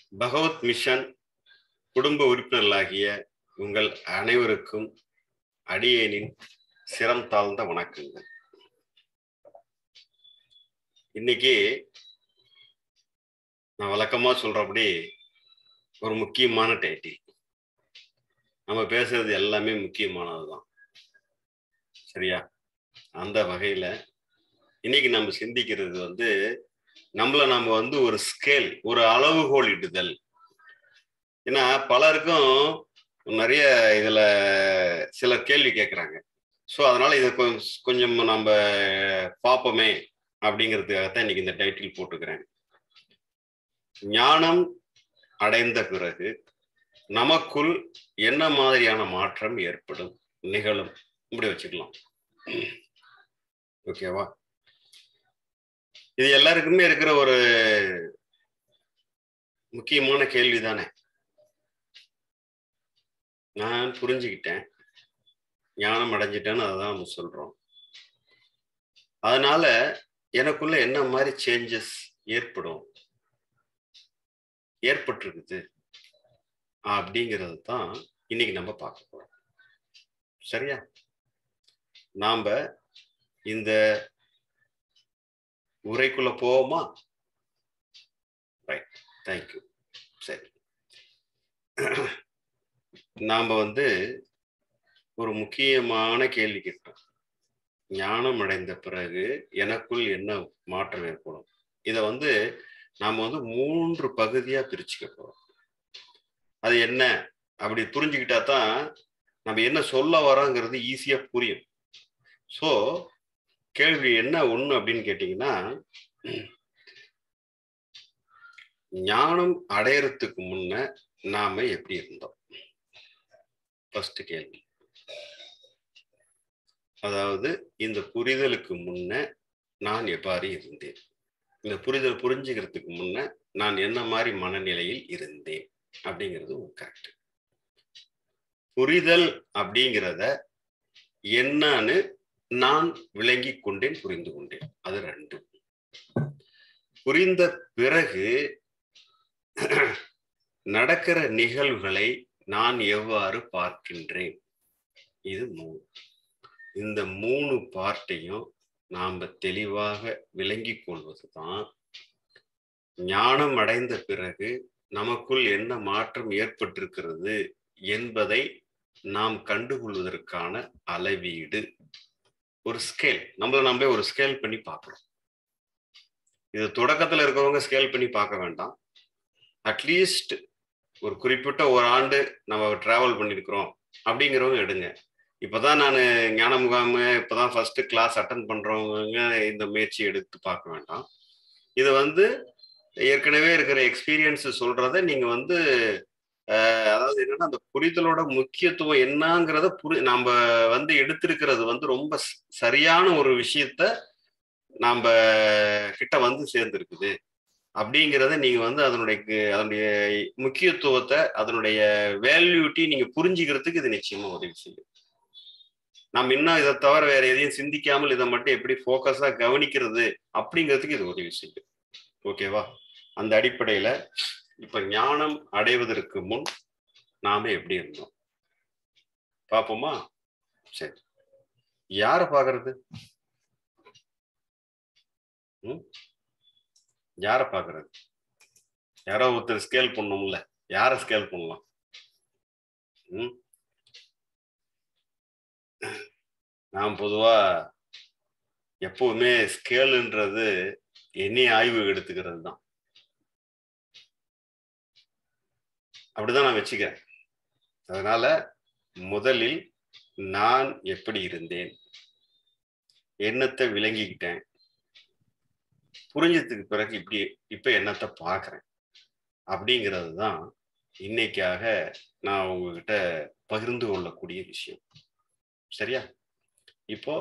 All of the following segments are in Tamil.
பகவத் மிஷன் குடும்ப உறுப்பினர்களாகிய உங்கள் அனைவருக்கும் அடியேனின் சிரம் தாழ்ந்த வணக்கங்கள் இன்னைக்கு நான் வழக்கமா சொல்றபடி ஒரு முக்கியமான டைட்டில் நம்ம பேசுறது எல்லாமே முக்கியமானதுதான் சரியா அந்த வகையில இன்னைக்கு நம்ம சிந்திக்கிறது வந்து நம்மள நம்ம வந்து ஒரு ஸ்கேல் ஒரு அளவுகோல் இடுதல் ஏன்னா பலருக்கும் நிறைய இதுல சில கேள்வி கேட்குறாங்க ஸோ அதனால இதை கொஞ்சம் நம்ம பார்ப்போமே அப்படிங்கிறதுக்காகத்தான் இன்னைக்கு இந்த டைட்டில் போட்டுக்கிறேன் ஞானம் அடைந்த பிறகு நமக்குள் என்ன மாதிரியான மாற்றம் ஏற்படும் நிகழும் இப்படி வச்சுக்கலாம் ஓகேவா இது எல்லாருக்குமே இருக்கிற ஒரு முக்கியமான கேள்வி தானே நான் புரிஞ்சுக்கிட்டேன் ஞானம் அடைஞ்சிட்டேன்னு அதான் நம்ம சொல்றோம் அதனால எனக்குள்ள என்ன மாதிரி சேஞ்சஸ் ஏற்படும் ஏற்பட்டிருக்குது அப்படிங்கிறது தான் இன்னைக்கு நம்ம பார்க்க போறோம் சரியா நாம இந்த உரைக்குள்ள போவோமா ரைட் தேங்க்யூ சரி நாம வந்து ஒரு முக்கியமான கேள்வி கேட்டோம் ஞானம் அடைந்த பிறகு எனக்குள் என்ன மாற்றம் ஏற்படும் இதை வந்து நாம வந்து மூன்று பகுதியா பிரிச்சுக்க போறோம் அது என்ன அப்படி புரிஞ்சுக்கிட்டா தான் நம்ம என்ன சொல்ல வரோங்கிறது ஈஸியா புரியும் ஸோ கேள்வி என்ன ஒண்ணு அப்படின்னு கேட்டீங்கன்னா ஞானம் அடையறதுக்கு முன்ன நாம எப்படி இருந்தோம் ஃபர்ஸ்ட் கேள்வி அதாவது இந்த புரிதலுக்கு முன்ன நான் எவ்வாறு இருந்தேன் இந்த புரிதல் புரிஞ்சுக்கிறதுக்கு முன்ன நான் என்ன மாதிரி மனநிலையில் இருந்தேன் அப்படிங்கிறது கரெக்ட் புரிதல் அப்படிங்கிறத என்னன்னு நான் விளங்கி கொண்டேன் புரிந்து கொண்டேன் அது ரெண்டு புரிந்த பிறகு நடக்கிற நிகழ்வுகளை நான் எவ்வாறு பார்க்கின்றேன் இது மூணு இந்த மூணு பார்ட்டையும் நாம தெளிவாக விளங்கி கொள்வது தான் ஞானம் அடைந்த பிறகு நமக்குள் என்ன மாற்றம் ஏற்பட்டிருக்கிறது என்பதை நாம் கண்டுகொள்வதற்கான அளவீடு ஒரு ஸ்கேல் நம்மள நம்மளே ஒரு ஸ்கேல் பண்ணி பார்க்கணும் இது தொடக்கத்துல இருக்கிறவங்க ஸ்கேல் பண்ணி பார்க்க வேண்டாம் அட்லீஸ்ட் ஒரு குறிப்பிட்ட ஒரு ஆண்டு நம்ம டிராவல் பண்ணியிருக்கிறோம் அப்படிங்கிறவங்க எடுங்க இப்போதான் நான் ஞான முகாம் இப்போதான் ஃபர்ஸ்ட் கிளாஸ் அட்டன் பண்றவங்க இந்த முயற்சி எடுத்து பார்க்க வேண்டாம் இது வந்து ஏற்கனவே இருக்கிற எக்ஸ்பீரியன்ஸ் சொல்றத நீங்க வந்து அதாவது என்னன்னா அந்த புரிதலோட முக்கியத்துவம் என்னங்கிறத புரி நம்ம வந்து எடுத்திருக்கிறது வந்து ரொம்ப சரியான ஒரு விஷயத்த நாம கிட்ட வந்து சேர்ந்துருக்குது அப்படிங்கிறத நீங்க வந்து அதனுடைய அதனுடைய முக்கியத்துவத்தை அதனுடைய வேல்யூட்டி நீங்க புரிஞ்சுக்கிறதுக்கு இது நிச்சயமா உதவி செய்யும் நம்ம இன்னும் இதை தவிர வேற எதையும் சிந்திக்காமல் இதை மட்டும் எப்படி ஃபோக்கஸா கவனிக்கிறது அப்படிங்கிறதுக்கு இது உதவி செய்யும் ஓகேவா அந்த அடிப்படையில இப்ப ஞானம் அடைவதற்கு முன் நாம எப்படி இருந்தோம் பாப்போமா சரி யார பாக்குறது யார பாக்குறது யாரோ ஒருத்தர் ஸ்கேல் பண்ணும்ல யார ஸ்கேல் பண்ணலாம் ம் நான் பொதுவா எப்பவுமே ஸ்கேலுன்றது என்னைய ஆய்வு எடுத்துக்கிறது தான் அப்படிதான் நான் வச்சுக்கிறேன் அதனால முதலில் நான் எப்படி இருந்தேன் எண்ணத்தை விளங்கிக்கிட்டேன் புரிஞ்சதுக்கு பிறகு இப்படி இப்ப என்னத்தை பாக்குறேன் அப்படிங்கிறது தான் இன்னைக்காக நான் உங்ககிட்ட பகிர்ந்து கொள்ளக்கூடிய விஷயம் சரியா இப்போ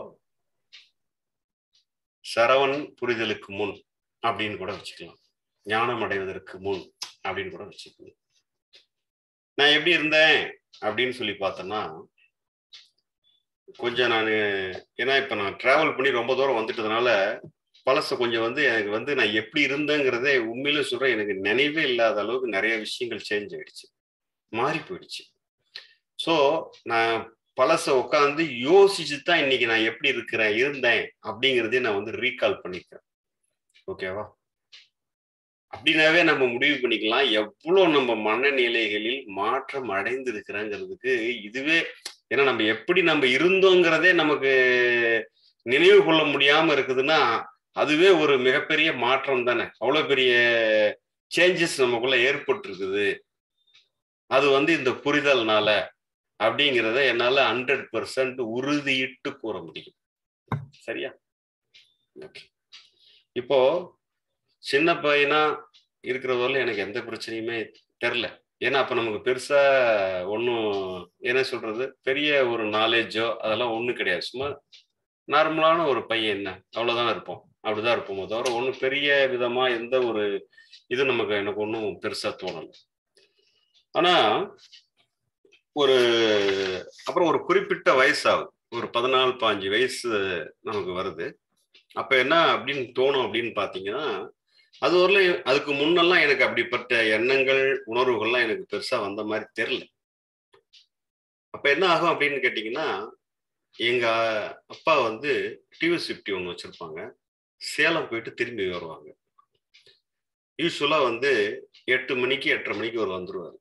சரவண் புரிதலுக்கு முன் அப்படின்னு கூட வச்சுக்கலாம் ஞானம் அடைவதற்கு முன் அப்படின்னு கூட வச்சுக்கலாம் நான் எப்படி இருந்தேன் அப்படின்னு சொல்லி பார்த்தேன்னா கொஞ்சம் நான் ஏன்னா இப்போ நான் டிராவல் பண்ணி ரொம்ப தூரம் வந்துட்டதுனால பழச கொஞ்சம் வந்து எனக்கு வந்து நான் எப்படி இருந்தேங்கிறதே உண்மையில சொல்றேன் எனக்கு நினைவே இல்லாத அளவுக்கு நிறைய விஷயங்கள் சேஞ்ச் ஆயிடுச்சு மாறி போயிடுச்சு ஸோ நான் பழச உட்காந்து யோசிச்சு தான் இன்னைக்கு நான் எப்படி இருக்கிறேன் இருந்தேன் அப்படிங்கிறதே நான் வந்து ரீகால் பண்ணிக்கிறேன் ஓகேவா அப்படின்னாவே நம்ம முடிவு பண்ணிக்கலாம் எவ்வளோ நம்ம மனநிலைகளில் மாற்றம் அடைந்திருக்கிறோங்கிறதுக்கு இதுவே ஏன்னா நம்ம எப்படி நம்ம இருந்தோங்கிறதே நமக்கு நினைவு கொள்ள முடியாம இருக்குதுன்னா அதுவே ஒரு மிகப்பெரிய மாற்றம் தானே அவ்வளோ பெரிய சேஞ்சஸ் நமக்குள்ள ஏற்பட்டிருக்குது அது வந்து இந்த புரிதல்னால அப்படிங்கிறத என்னால ஹண்ட்ரட் பர்சன்ட் உறுதியிட்டு கூற முடியும் சரியா ஓகே இப்போ சின்ன பையனா இருக்கிறவரில் எனக்கு எந்த பிரச்சனையுமே தெரில ஏன்னா அப்ப நமக்கு பெருசா ஒன்றும் என்ன சொல்றது பெரிய ஒரு நாலேஜோ அதெல்லாம் ஒன்றும் கிடையாது சும்மா நார்மலான ஒரு பையன் என்ன அவ்வளவுதான் இருப்போம் அப்படிதான் இருப்போமோ தவிர ஒன்றும் பெரிய விதமா எந்த ஒரு இது நமக்கு எனக்கு ஒன்றும் பெருசா தோணலை ஆனா ஒரு அப்புறம் ஒரு குறிப்பிட்ட வயசாகும் ஒரு பதினாலு பாஞ்சு வயசு நமக்கு வருது அப்ப என்ன அப்படின்னு தோணும் அப்படின்னு பாத்தீங்கன்னா அது வரல அதுக்கு முன்னெல்லாம் எனக்கு அப்படிப்பட்ட எண்ணங்கள் உணர்வுகள்லாம் எனக்கு பெருசா வந்த மாதிரி தெரில அப்ப என்ன ஆகும் அப்படின்னு கேட்டீங்கன்னா எங்க அப்பா வந்து டிவி ஃபிஃப்டி ஒன்று வச்சிருப்பாங்க சேலம் போயிட்டு திரும்பி வருவாங்க யூஸ்வலா வந்து எட்டு மணிக்கு எட்டரை மணிக்கு ஒரு வந்துருவாரு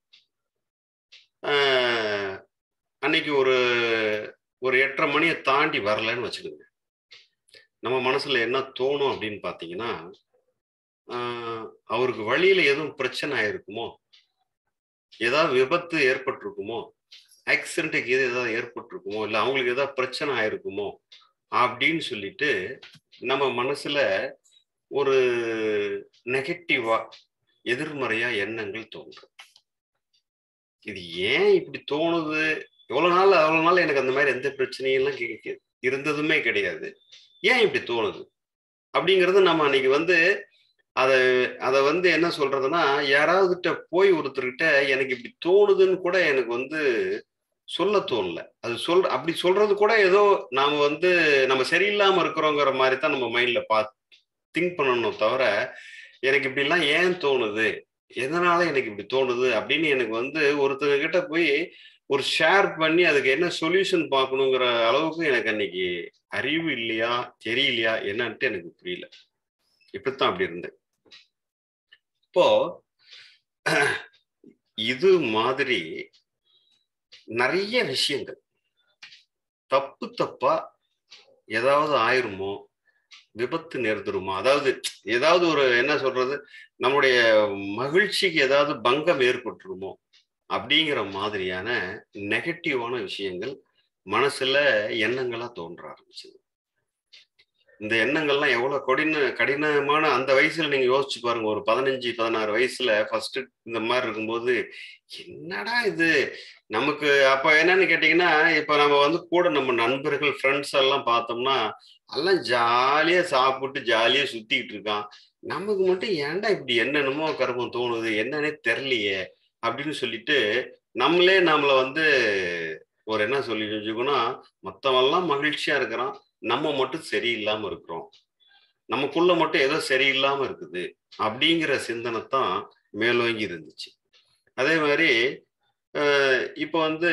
அன்னைக்கு ஒரு ஒரு எட்டரை மணியை தாண்டி வரலன்னு வச்சுக்கோங்க நம்ம மனசுல என்ன தோணும் அப்படின்னு பார்த்தீங்கன்னா அவருக்கு வழியில எதுவும் பிரச்சனை ஆயிருக்குமோ ஏதாவது விபத்து ஏற்பட்டிருக்குமோ ஆக்சிடென்ட்டுக்கு எது ஏதாவது ஏற்பட்டிருக்குமோ இல்லை அவங்களுக்கு ஏதாவது பிரச்சனை ஆயிருக்குமோ அப்படின்னு சொல்லிட்டு நம்ம மனசுல ஒரு நெகட்டிவா எதிர்மறையா எண்ணங்கள் தோன்றும் இது ஏன் இப்படி தோணுது எவ்வளவு நாள் அவ்வளவு நாள் எனக்கு அந்த மாதிரி எந்த பிரச்சனையெல்லாம் கேட்க இருந்ததுமே கிடையாது ஏன் இப்படி தோணுது அப்படிங்கிறது நம்ம அன்னைக்கு வந்து அதை அதை வந்து என்ன சொல்றதுன்னா யாராவதுகிட்ட போய் ஒருத்தர்கிட்ட எனக்கு இப்படி தோணுதுன்னு கூட எனக்கு வந்து சொல்ல தோணல அது சொல் அப்படி சொல்றது கூட ஏதோ நாம வந்து நம்ம சரியில்லாம இருக்கிறோங்கிற மாதிரி தான் நம்ம மைண்ட்ல பா திங்க் பண்ணணும் தவிர எனக்கு இப்படிலாம் ஏன் தோணுது எதனால எனக்கு இப்படி தோணுது அப்படின்னு எனக்கு வந்து ஒருத்தங்க கிட்ட போய் ஒரு ஷேர் பண்ணி அதுக்கு என்ன சொல்யூஷன் பார்க்கணுங்கிற அளவுக்கு எனக்கு அன்னைக்கு அறிவு இல்லையா தெரியலையா என்னன்ட்டு எனக்கு புரியல இப்படித்தான் அப்படி இருந்தேன் இப்போ இது மாதிரி நிறைய விஷயங்கள் தப்பு தப்பா ஏதாவது ஆயிருமோ விபத்து நேர்ந்துருமா அதாவது ஏதாவது ஒரு என்ன சொல்றது நம்முடைய மகிழ்ச்சிக்கு ஏதாவது பங்கம் ஏற்பட்டுருமோ அப்படிங்கிற மாதிரியான நெகட்டிவான விஷயங்கள் மனசுல எண்ணங்களா தோன்ற ஆரம்பிச்சது இந்த எண்ணங்கள்லாம் எவ்வளவு கடின கடினமான அந்த வயசுல நீங்க யோசிச்சு பாருங்க ஒரு பதினஞ்சு பதினாறு வயசுல ஃபர்ஸ்ட் இந்த மாதிரி இருக்கும்போது என்னடா இது நமக்கு அப்ப என்னன்னு கேட்டீங்கன்னா இப்ப நம்ம வந்து கூட நம்ம நண்பர்கள் ஃப்ரெண்ட்ஸ் எல்லாம் பார்த்தோம்னா எல்லாம் ஜாலியா சாப்பிட்டு ஜாலியா சுத்திக்கிட்டு இருக்கான் நமக்கு மட்டும் ஏன்டா இப்படி என்னென்னமோ கருமம் தோணுது என்னன்னே தெரியலையே அப்படின்னு சொல்லிட்டு நம்மளே நம்மள வந்து ஒரு என்ன சொல்லி வச்சுக்கோன்னா மற்றவெல்லாம் மகிழ்ச்சியா இருக்கிறான் நம்ம மட்டும் சரியில்லாம இருக்கிறோம் நமக்குள்ள மட்டும் ஏதோ சரியில்லாம இருக்குது அப்படிங்கிற சிந்தனை தான் மேலோங்கி இருந்துச்சு அதே மாதிரி இப்போ வந்து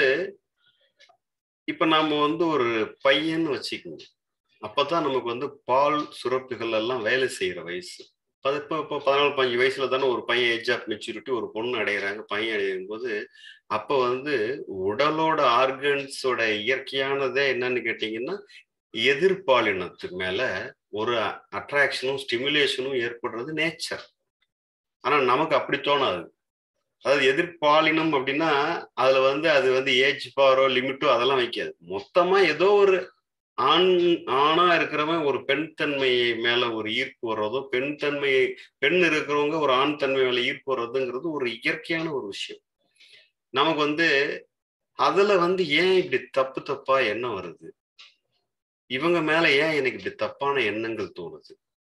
இப்போ நாம வந்து ஒரு பையன் வச்சுக்கோங்க அப்பதான் நமக்கு வந்து பால் சுரப்புகள் எல்லாம் வேலை செய்யற வயசு அது இப்போ இப்போ பதினாலு பஞ்சு வயசுல தானே ஒரு பையன் ஏஜ் ஆஃப் மெச்சூரிட்டி ஒரு பொண்ணு அடைகிறாங்க பையன் அடையும் போது அப்போ வந்து உடலோட ஆர்கன்ஸோட இயற்கையானதே என்னன்னு கேட்டீங்கன்னா எதிர்பாலினத்துக்கு மேல ஒரு அட்ராக்ஷனும் ஸ்டிமுலேஷனும் ஏற்படுறது நேச்சர் ஆனா நமக்கு அப்படி தோணாது அதாவது எதிர்பாலினம் அப்படின்னா அதுல வந்து அது வந்து ஏஜ் பாரோ லிமிட்டோ அதெல்லாம் வைக்காது மொத்தமா ஏதோ ஒரு ஆண் ஆணா இருக்கிறவன் ஒரு பெண் தன்மை மேல ஒரு ஈர்ப்பு வர்றதோ பெண் தன்மை பெண் இருக்கிறவங்க ஒரு ஆண் தன்மை மேல ஈர்ப்பு வர்றதுங்கிறது ஒரு இயற்கையான ஒரு விஷயம் நமக்கு வந்து அதுல வந்து ஏன் இப்படி தப்பு தப்பா எண்ணம் வருது இவங்க மேல ஏன் எனக்கு இப்படி தப்பான எண்ணங்கள் தோணுது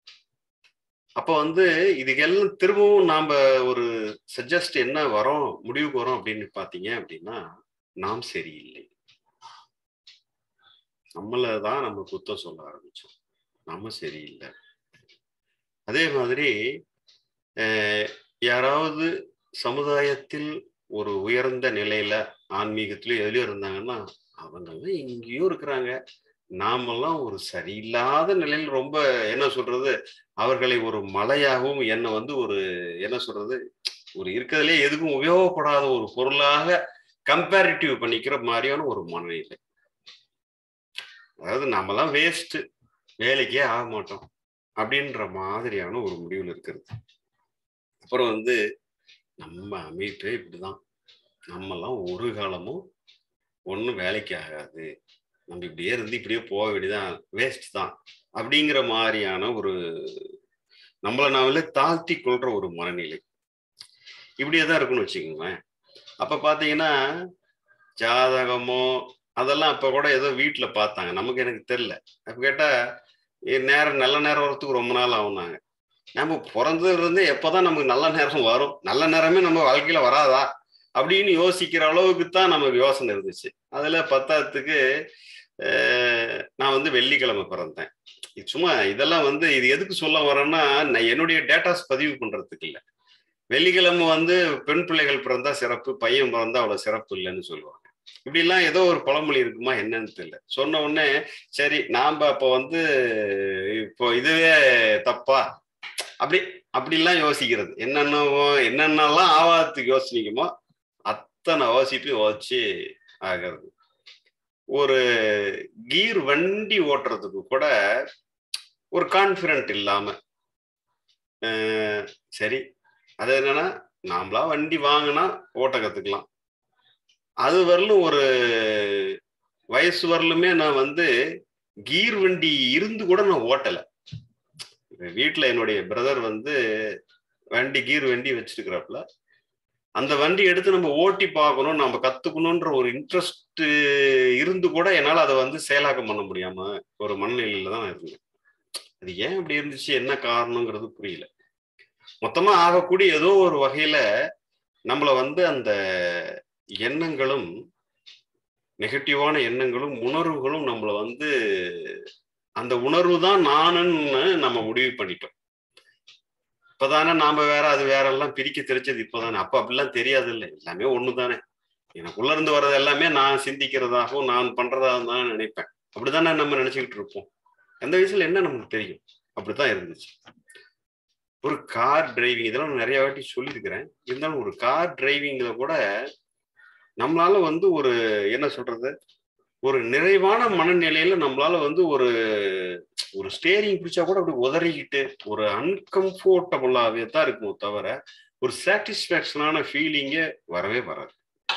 அப்ப வந்து இதுக்கெல்லாம் திரும்பவும் நாம ஒரு சஜஸ்ட் என்ன வரோம் முடிவுக்கு வரோம் அப்படின்னு பாத்தீங்க அப்படின்னா நாம் சரியில்லை நம்மள தான் நம்ம குத்தம் சொல்ல ஆரம்பிச்சோம் நம்ம சரியில்லை அதே மாதிரி யாராவது சமுதாயத்தில் ஒரு உயர்ந்த நிலையில ஆன்மீகத்திலயும் எதுலயும் இருந்தாங்கன்னா அவங்கெல்லாம் எங்கேயோ இருக்கிறாங்க நாமெல்லாம் ஒரு சரியில்லாத நிலையில் ரொம்ப என்ன சொல்றது அவர்களை ஒரு மலையாகவும் என்னை வந்து ஒரு என்ன சொல்றது ஒரு இருக்கிறதுலே எதுக்கும் உபயோகப்படாத ஒரு பொருளாக கம்பேரிட்டிவ் பண்ணிக்கிற மாதிரியான ஒரு மனநிலை அதாவது நம்மலாம் வேஸ்ட் வேலைக்கே ஆக மாட்டோம் அப்படின்ற மாதிரியான ஒரு முடிவில் இருக்கிறது அப்புறம் வந்து நம்ம அமைப்பே இப்படிதான் நம்மலாம் ஒரு காலமும் ஒன்றும் வேலைக்கு ஆகாது நம்ம இப்படியே இருந்து இப்படியே போக வேண்டியதான் வேஸ்ட் தான் அப்படிங்கிற மாதிரியான ஒரு நம்மளை நாமளே தாழ்த்தி கொள்ற ஒரு மனநிலை இப்படியே தான் இருக்குன்னு வச்சுக்கோங்களேன் அப்ப பாத்தீங்கன்னா ஜாதகமோ அதெல்லாம் அப்ப கூட ஏதோ வீட்டுல பார்த்தாங்க நமக்கு எனக்கு தெரியல அப்ப கேட்டா நேரம் நல்ல நேரம் வரத்துக்கு ரொம்ப நாள் ஆகுனாங்க நம்ம பிறந்ததுல இருந்து எப்பதான் நமக்கு நல்ல நேரம் வரும் நல்ல நேரமே நம்ம வாழ்க்கையில வராதா அப்படின்னு யோசிக்கிற அளவுக்கு தான் நமக்கு யோசனை இருந்துச்சு அதுல பத்தாவதுக்கு நான் வந்து வெள்ளிக்கிழமை பிறந்தேன் சும்மா இதெல்லாம் வந்து இது எதுக்கு சொல்ல வரேன்னா நான் என்னுடைய டேட்டாஸ் பதிவு பண்றதுக்கு இல்லை வெள்ளிக்கிழமை வந்து பெண் பிள்ளைகள் பிறந்தா சிறப்பு பையன் பிறந்தா அவ்வளவு சிறப்பு இல்லைன்னு சொல்லுவாங்க இப்படிலாம் ஏதோ ஒரு பழமொழி இருக்குமா என்னன்னு தெரியல சொன்ன உடனே சரி நாம அப்ப வந்து இப்போ இதுவே தப்பா அப்படி அப்படிலாம் யோசிக்கிறது என்னென்னவோ என்னென்னலாம் ஆவாதத்துக்கு யோசினீங்கமோ அத்தனை யோசிப்பு யோசிச்சு ஆகிறது ஒரு கீர் வண்டி ஓட்டுறதுக்கு கூட ஒரு கான்பிடன்ட் இல்லாம சரி அது என்னன்னா நாமளா வண்டி வாங்கினா ஓட்ட கத்துக்கலாம் அது வரலும் ஒரு வயசு வரலுமே நான் வந்து கீர் வண்டி இருந்து கூட நான் ஓட்டலை வீட்டில் என்னுடைய பிரதர் வந்து வண்டி கீர் வண்டி வச்சிருக்கிறாப்புல அந்த வண்டி எடுத்து நம்ம ஓட்டி பார்க்கணும் நம்ம கத்துக்கணுன்ற ஒரு இன்ட்ரெஸ்ட் இருந்து கூட என்னால் அதை வந்து செயலாக்கம் பண்ண முடியாம ஒரு மனநிலையில தான் இருந்தேன் அது ஏன் அப்படி இருந்துச்சு என்ன காரணங்கிறது புரியல மொத்தமா ஆகக்கூடிய ஏதோ ஒரு வகையில நம்மள வந்து அந்த எண்ணங்களும் நெகட்டிவான எண்ணங்களும் உணர்வுகளும் நம்மள வந்து அந்த உணர்வு தான் நானுன்னு நம்ம முடிவு பண்ணிட்டோம் இப்பதானே நாம வேற அது வேற எல்லாம் பிரிக்க தெரிஞ்சது இப்பதானே அப்ப அப்படிலாம் தெரியாது இல்லை எல்லாமே ஒண்ணுதானே எனக்குள்ள இருந்து வர்றது எல்லாமே நான் சிந்திக்கிறதாகவும் நான் பண்றதாக தான் நினைப்பேன் அப்படித்தானே நம்ம நினைச்சுக்கிட்டு இருப்போம் அந்த வயசுல என்ன நமக்கு தெரியும் அப்படித்தான் இருந்துச்சு ஒரு கார் டிரைவிங் இதெல்லாம் நிறைய வாட்டி சொல்லியிருக்கிறேன் இருந்தாலும் ஒரு கார் டிரைவிங்ல கூட நம்மளால வந்து ஒரு என்ன சொல்றது ஒரு நிறைவான மனநிலையில நம்மளால வந்து ஒரு ஒரு ஸ்டேரிங் பிடிச்சா கூட அப்படி உதறிக்கிட்டு ஒரு அன்கம்ஃபர்டபுளாகவே தான் இருக்குமோ தவிர ஒரு சாட்டிஸ்ஃபேக்ஷனான ஃபீலிங்கே வரவே வராது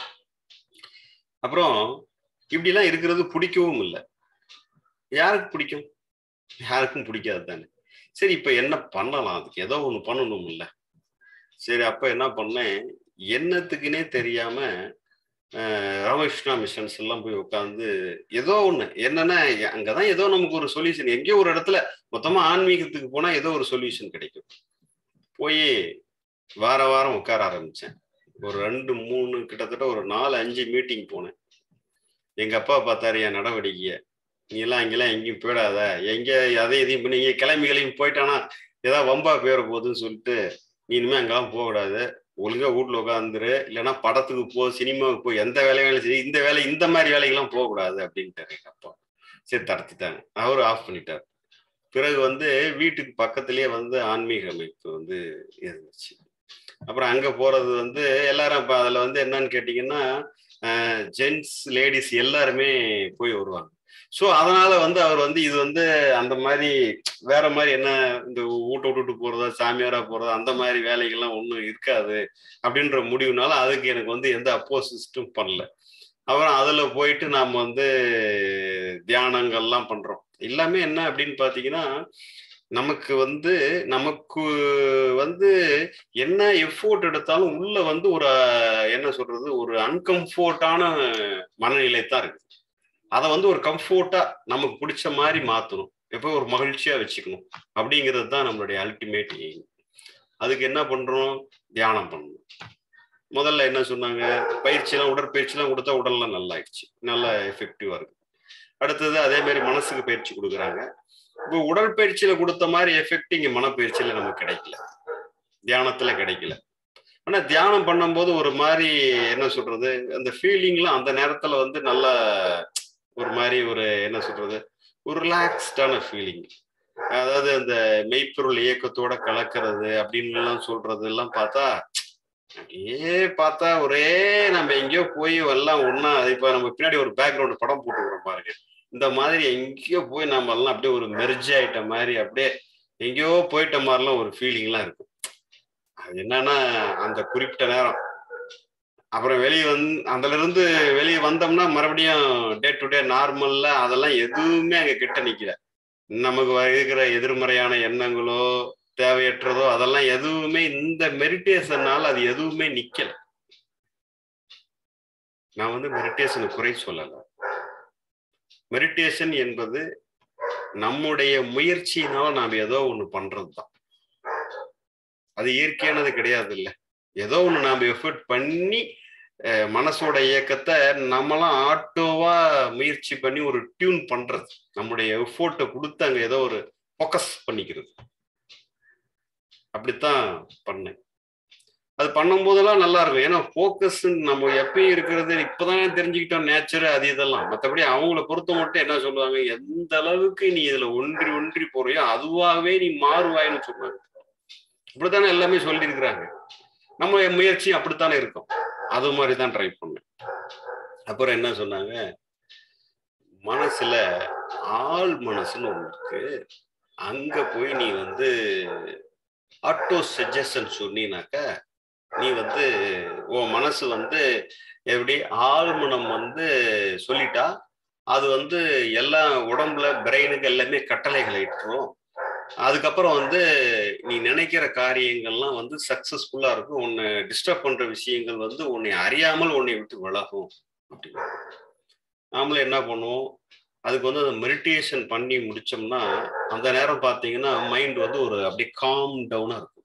அப்புறம் இப்படிலாம் இருக்கிறது பிடிக்கவும் இல்லை யாருக்கு பிடிக்கும் யாருக்கும் பிடிக்காது தானே சரி இப்ப என்ன பண்ணலாம் அதுக்கு ஏதோ ஒண்ணு பண்ணணும் இல்ல சரி அப்ப என்ன பண்ணேன் என்னத்துக்குன்னே தெரியாம ராமகிருஷ்ணா மிஷன்ஸ் எல்லாம் போய் உட்காந்து ஏதோ ஒண்ணு என்னன்னா அங்கதான் ஏதோ நமக்கு ஒரு சொல்யூஷன் எங்கேயோ ஒரு இடத்துல மொத்தமா ஆன்மீகத்துக்கு போனா ஏதோ ஒரு சொல்யூஷன் கிடைக்கும் போய் வார வாரம் உட்கார ஆரம்பிச்சேன் ஒரு ரெண்டு மூணு கிட்டத்தட்ட ஒரு நாலு அஞ்சு மீட்டிங் போனேன் எங்க அப்பா பார்த்தாரு என் நடவடிக்கைய நீ எல்லாம் அங்கெல்லாம் எங்கேயும் போயிடாத எங்க அதை இதையும் பண்ணி இங்கே கிளம்பி கிளம்பி போயிட்டானா ஏதாவது வம்பா போயிட போகுதுன்னு சொல்லிட்டு நீ இனிமே அங்கெல்லாம் போகக்கூடாது ஒழுங்கா வீட்டுல உட்காந்துரு இல்லைன்னா படத்துக்கு போ சினிமாவுக்கு போ எந்த வேலைகளும் சரி இந்த வேலை இந்த மாதிரி வேலைக்கெல்லாம் போகக்கூடாது அப்படின்ட்டாரு எங்க அப்பா சரி தடுத்துட்டாங்க அவரு ஆஃப் பண்ணிட்டார் பிறகு வந்து வீட்டுக்கு பக்கத்துலயே வந்து ஆன்மீக அமைப்பு வந்து இருந்துச்சு அப்புறம் அங்க போறது வந்து எல்லாரும் இப்ப அதுல வந்து என்னன்னு கேட்டீங்கன்னா ஜென்ட்ஸ் லேடிஸ் எல்லாருமே போய் வருவாங்க ஸோ அதனால வந்து அவர் வந்து இது வந்து அந்த மாதிரி வேற மாதிரி என்ன இந்த ஊட்ட விட்டுட்டு போறதா சாமியாரா போறதா அந்த மாதிரி வேலைகள்லாம் ஒன்றும் இருக்காது அப்படின்ற முடிவுனால அதுக்கு எனக்கு வந்து எந்த அப்போசிஸ்டும் பண்ணல அப்புறம் அதுல போயிட்டு நாம் வந்து தியானங்கள்லாம் பண்றோம் எல்லாமே என்ன அப்படின்னு பாத்தீங்கன்னா நமக்கு வந்து நமக்கு வந்து என்ன எஃபோர்ட் எடுத்தாலும் உள்ள வந்து ஒரு என்ன சொல்றது ஒரு அன்கம்ஃபோர்டான மனநிலை தான் இருக்கு அதை வந்து ஒரு கம்ஃபோர்ட்டா நமக்கு பிடிச்ச மாதிரி மாத்தணும் எப்போ ஒரு மகிழ்ச்சியா வச்சுக்கணும் அப்படிங்கிறது தான் நம்மளுடைய அல்டிமேட் எய்ம் அதுக்கு என்ன பண்றோம் தியானம் பண்ணணும் முதல்ல என்ன சொன்னாங்க பயிற்சியெல்லாம் உடற்பயிற்சியெல்லாம் கொடுத்தா உடல்லாம் நல்லா ஆயிடுச்சு நல்லா எஃபெக்டிவா இருக்கு அடுத்தது அதே மாதிரி மனசுக்கு பயிற்சி கொடுக்குறாங்க இப்போ உடற்பயிற்சியில கொடுத்த மாதிரி எஃபெக்ட் இங்க மனப்பயிற்சியில நமக்கு கிடைக்கல தியானத்துல கிடைக்கல ஆனா தியானம் பண்ணும்போது ஒரு மாதிரி என்ன சொல்றது அந்த ஃபீலிங்லாம் அந்த நேரத்துல வந்து நல்லா ஒரு மாதிரி ஒரு என்ன சொல்றது ஒரு ரிலாக்ஸ்டான ஃபீலிங் அதாவது அந்த மெய்ப்பொருள் இயக்கத்தோட கலக்கிறது அப்படின்னு எல்லாம் சொல்றது எல்லாம் பார்த்தா அப்படியே பார்த்தா ஒரே நம்ம எங்கேயோ போய் எல்லாம் ஒன்னா இப்ப நம்ம பின்னாடி ஒரு பேக்ரவுண்ட் படம் போட்டுக்கிறோம் பாருங்க இந்த மாதிரி எங்கேயோ போய் நம்ம எல்லாம் அப்படியே ஒரு மெர்ஜ் ஆயிட்ட மாதிரி அப்படியே எங்கேயோ போயிட்ட மாதிரிலாம் ஒரு ஃபீலிங்லாம் இருக்கும் அது என்னன்னா அந்த குறிப்பிட்ட நேரம் அப்புறம் வெளியே வந்து அதுல இருந்து வெளியே வந்தோம்னா மறுபடியும் டே டு டே நார்மல்ல அதெல்லாம் எதுவுமே அங்க கிட்ட நிக்கல நமக்கு இருக்கிற எதிர்மறையான எண்ணங்களோ தேவையற்றதோ அதெல்லாம் எதுவுமே இந்த மெடிடேஷனால அது எதுவுமே நிக்கல நான் வந்து மெடிடேஷனை குறை சொல்லல மெடிடேஷன் என்பது நம்முடைய முயற்சியினால நாம் ஏதோ ஒண்ணு பண்றது தான் அது இயற்கையானது கிடையாது இல்ல ஏதோ ஒண்ணு நாம் எஃபர்ட் பண்ணி மனசோட இயக்கத்தை நம்மளாம் ஆட்டோவா முயற்சி பண்ணி ஒரு டியூன் பண்றது நம்முடைய எஃபோர்ட்டை கொடுத்து அங்க ஏதோ ஒரு ஃபோக்கஸ் பண்ணிக்கிறது அப்படித்தான் பண்ணேன் அது பண்ணும்போதெல்லாம் நல்லா இருக்கும் ஏன்னா ஃபோக்கஸ் நம்ம எப்பயும் இருக்கிறது இப்பதான் தெரிஞ்சுக்கிட்டோம் நேச்சர் அது இதெல்லாம் மற்றபடி அவங்கள பொறுத்த மட்டும் என்ன சொல்லுவாங்க எந்த அளவுக்கு நீ இதுல ஒன்றி ஒன்றி போறியோ அதுவாகவே நீ மாறுவாயின்னு சொல்லுவாங்க இப்படித்தானே எல்லாமே சொல்லியிருக்கிறாங்க நம்ம முயற்சி அப்படித்தானே இருக்கும் அது மாதிரி தான் ட்ரை பண்ணேன் அப்புறம் என்ன சொன்னாங்க மனசுல ஆள் மனசுன்னு ஒன்று இருக்கு அங்க போய் நீ வந்து ஆட்டோ சஜஷன் சொன்னினாக்க நீ வந்து உன் மனசு வந்து எப்படி ஆழ்மனம் வந்து சொல்லிட்டா அது வந்து எல்லா உடம்புல பிரெயினுக்கு எல்லாமே கட்டளைகளை இட்டுரும் அதுக்கப்புறம் வந்து நீ நினைக்கிற காரியங்கள்லாம் வந்து சக்சஸ்ஃபுல்லா இருக்கும் உன்னை டிஸ்டர்ப் பண்ற விஷயங்கள் வந்து உன்னை அறியாமல் உன்னை விட்டு விலகும் அப்படின்னு நாமளும் என்ன பண்ணுவோம் அதுக்கு வந்து அந்த மெடிடேஷன் பண்ணி முடிச்சோம்னா அந்த நேரம் பார்த்தீங்கன்னா மைண்ட் வந்து ஒரு அப்படியே காம் டவுனா இருக்கும்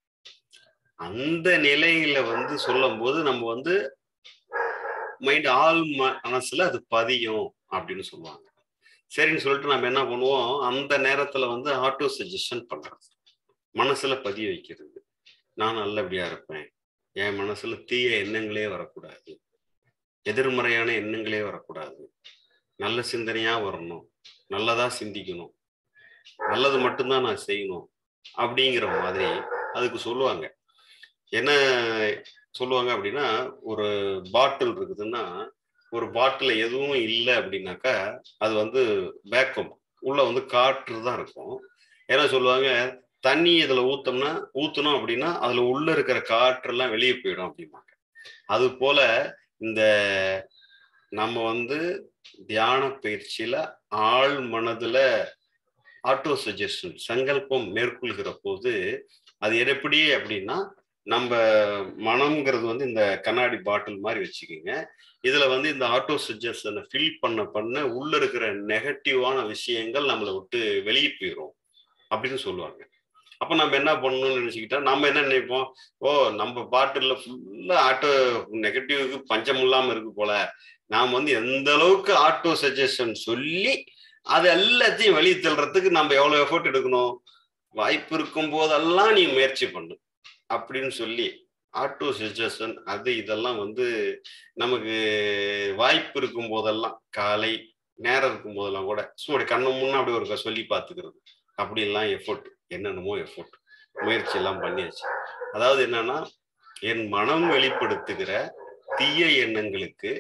அந்த நிலையில வந்து சொல்லும் போது நம்ம வந்து மைண்ட் ஆள் மனசுல அது பதியும் அப்படின்னு சொல்லுவாங்க சரின்னு சொல்லிட்டு நம்ம என்ன பண்ணுவோம் அந்த நேரத்துல வந்து ஆட்டோ சஜஷன் பண்றது மனசுல பதிய வைக்கிறது நான் நல்லபடியா இருப்பேன் என் மனசுல தீய எண்ணங்களே வரக்கூடாது எதிர்மறையான எண்ணங்களே வரக்கூடாது நல்ல சிந்தனையா வரணும் நல்லதா சிந்திக்கணும் நல்லது மட்டும்தான் நான் செய்யணும் அப்படிங்கிற மாதிரி அதுக்கு சொல்லுவாங்க என்ன சொல்லுவாங்க அப்படின்னா ஒரு பாட்டில் இருக்குதுன்னா ஒரு பாட்டில் எதுவும் இல்லை அப்படின்னாக்கா அது வந்து வேக்கம் உள்ள வந்து காற்று தான் இருக்கும் ஏன்னா சொல்லுவாங்க தண்ணி இதுல ஊத்தோம்னா ஊத்தணும் அப்படின்னா அதுல உள்ள இருக்கிற காற்றெல்லாம் வெளியே போயிடும் அப்படிம்பாங்க அது போல இந்த நம்ம வந்து தியான பயிற்சியில ஆள் மனதுல ஆட்டோ சஜஷன் சங்கல்பம் மேற்கொள்கிற போது அது எப்படி அப்படின்னா நம்ம மனம்ங்கிறது வந்து இந்த கண்ணாடி பாட்டில் மாதிரி வச்சுக்கோங்க இதுல வந்து இந்த ஆட்டோ சஜஷனை ஃபில் பண்ண பண்ண உள்ள இருக்கிற நெகட்டிவான விஷயங்கள் நம்மளை விட்டு வெளியே போயிடும் அப்படின்னு சொல்லுவாங்க அப்ப நம்ம என்ன பண்ணணும்னு நினைச்சுக்கிட்டா நம்ம என்ன நினைப்போம் ஓ நம்ம பாட்டில்ல ஃபுல்லா ஆட்டோ நெகட்டிவ்க்கு பஞ்சம் இல்லாம இருக்கு போல நாம் வந்து எந்த அளவுக்கு ஆட்டோ சஜஷன் சொல்லி அது எல்லாத்தையும் வெளியே தள்ளுறதுக்கு நம்ம எவ்வளவு எஃபோர்ட் எடுக்கணும் வாய்ப்பு இருக்கும் போதெல்லாம் நீ முயற்சி பண்ணு அப்படின்னு சொல்லி ஆட்டோ சஜஷன் அது இதெல்லாம் வந்து நமக்கு வாய்ப்பு இருக்கும் போதெல்லாம் காலை நேரம் இருக்கும் போதெல்லாம் கூட சும்மா கண்ணு முன்னா அப்படி ஒரு சொல்லி பார்த்துக்கிறது அப்படிலாம் எஃபோர்ட் என்னென்னமோ எஃபோர்ட் முயற்சி எல்லாம் பண்ணியாச்சு அதாவது என்னன்னா என் மனம் வெளிப்படுத்துகிற தீய எண்ணங்களுக்கு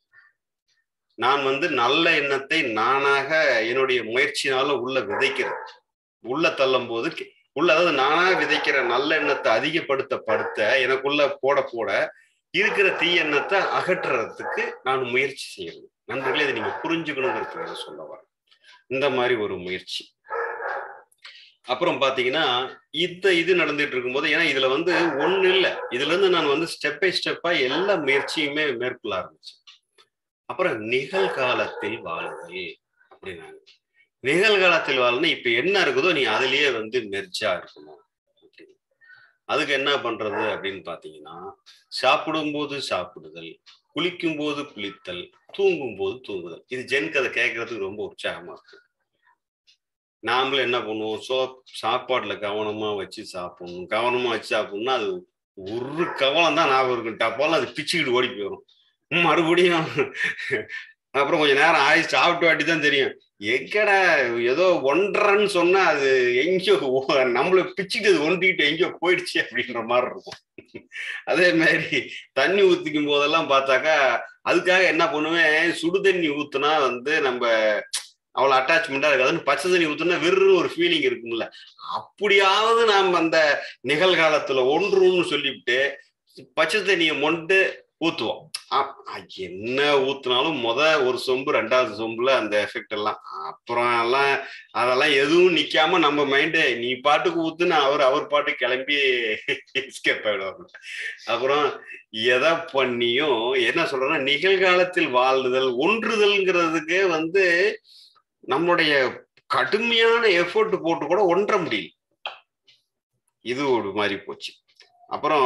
நான் வந்து நல்ல எண்ணத்தை நானாக என்னுடைய முயற்சினால உள்ள விதைக்கிறேன் உள்ள தள்ளும் போது உள்ள அதாவது நானா விதைக்கிற நல்ல எண்ணத்தை அதிகப்படுத்த படுத்த எனக்குள்ள போட போட இருக்கிற தீய எண்ணத்தை அகற்றுறதுக்கு நான் முயற்சி செய்யணும் நண்பர்களே இதை நீங்க புரிஞ்சுக்கணுங்கிறதுக்காக சொல்ல வரேன் இந்த மாதிரி ஒரு முயற்சி அப்புறம் பாத்தீங்கன்னா இந்த இது நடந்துட்டு இருக்கும்போது ஏன்னா இதுல வந்து ஒண்ணு இல்லை இதுல இருந்து நான் வந்து ஸ்டெப் பை ஸ்டெப்பா எல்லா முயற்சியுமே மேற்கொள்ள ஆரம்பிச்சேன் அப்புறம் நிகழ்காலத்தில் வாழுதல் அப்படின்னாங்க நிகழ்காலத்தில் வாழணும் இப்ப என்ன இருக்குதோ நீ அதுலயே வந்து மெர்ஜா இருக்கணும் அதுக்கு என்ன பண்றது அப்படின்னு பாத்தீங்கன்னா சாப்பிடும் போது சாப்பிடுதல் குளிக்கும் போது குளித்தல் தூங்கும் போது தூங்குதல் இது ஜென் கதை கேட்கறதுக்கு ரொம்ப உற்சாகமா இருக்கு நாமளும் என்ன பண்ணுவோம் சோ சாப்பாட்டுல கவனமா வச்சு சாப்பிடணும் கவனமா வச்சு சாப்பிடணும்னா அது ஒரு கவனம் தான் ஞாபகம் இருக்கும் டப்பாலும் அது பிச்சுக்கிட்டு ஓடி போயிடும் மறுபடியும் அப்புறம் கொஞ்ச நேரம் ஆகி சாப்பிட்டு வாட்டி தான் தெரியும் எங்கடா ஏதோ ஒன்றரைன்னு சொன்னா அது எங்கேயோ நம்மள பிச்சுட்டு அது ஒன்றிக்கிட்டு எங்கேயோ போயிடுச்சு அப்படின்ற மாதிரி இருக்கும் அதே மாதிரி தண்ணி ஊத்திக்கும் போதெல்லாம் பார்த்தாக்கா அதுக்காக என்ன பண்ணுவேன் சுடு தண்ணி ஊத்துனா வந்து நம்ம அவ்வளவு அட்டாச்மெண்டா இருக்காதுன்னு பச்சை தண்ணி ஊத்துனா வெறும் ஒரு ஃபீலிங் இருக்கும்ல அப்படியாவது நாம் அந்த நிகழ்காலத்துல ஒன்றுன்னு சொல்லிவிட்டு பச்சை தண்ணியை மொண்டு ஊத்துவோம் என்ன ஊத்துனாலும் முத ஒரு சொம்பு ரெண்டாவது சொம்புல அந்த எஃபெக்ட் எல்லாம் அப்புறம் எல்லாம் அதெல்லாம் எதுவும் நிக்காம நம்ம மைண்டு நீ பாட்டுக்கு ஊத்துன்னு அவர் அவர் பாட்டு கிளம்பி எஸ்கேப் ஆயிடுவாங்க அப்புறம் எதை பண்ணியும் என்ன சொல்றேன்னா நிகழ்காலத்தில் வாழ்தல் ஒன்றுதல்ங்கிறதுக்கு வந்து நம்மளுடைய கடுமையான எஃபோர்ட் போட்டு கூட ஒன்ற முடியல இது ஒரு மாதிரி போச்சு அப்புறம்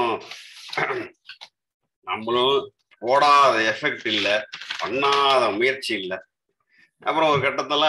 நம்மளும் போடாத எஃபெக்ட் இல்லை பண்ணாத முயற்சி இல்லை அப்புறம் ஒரு கட்டத்துல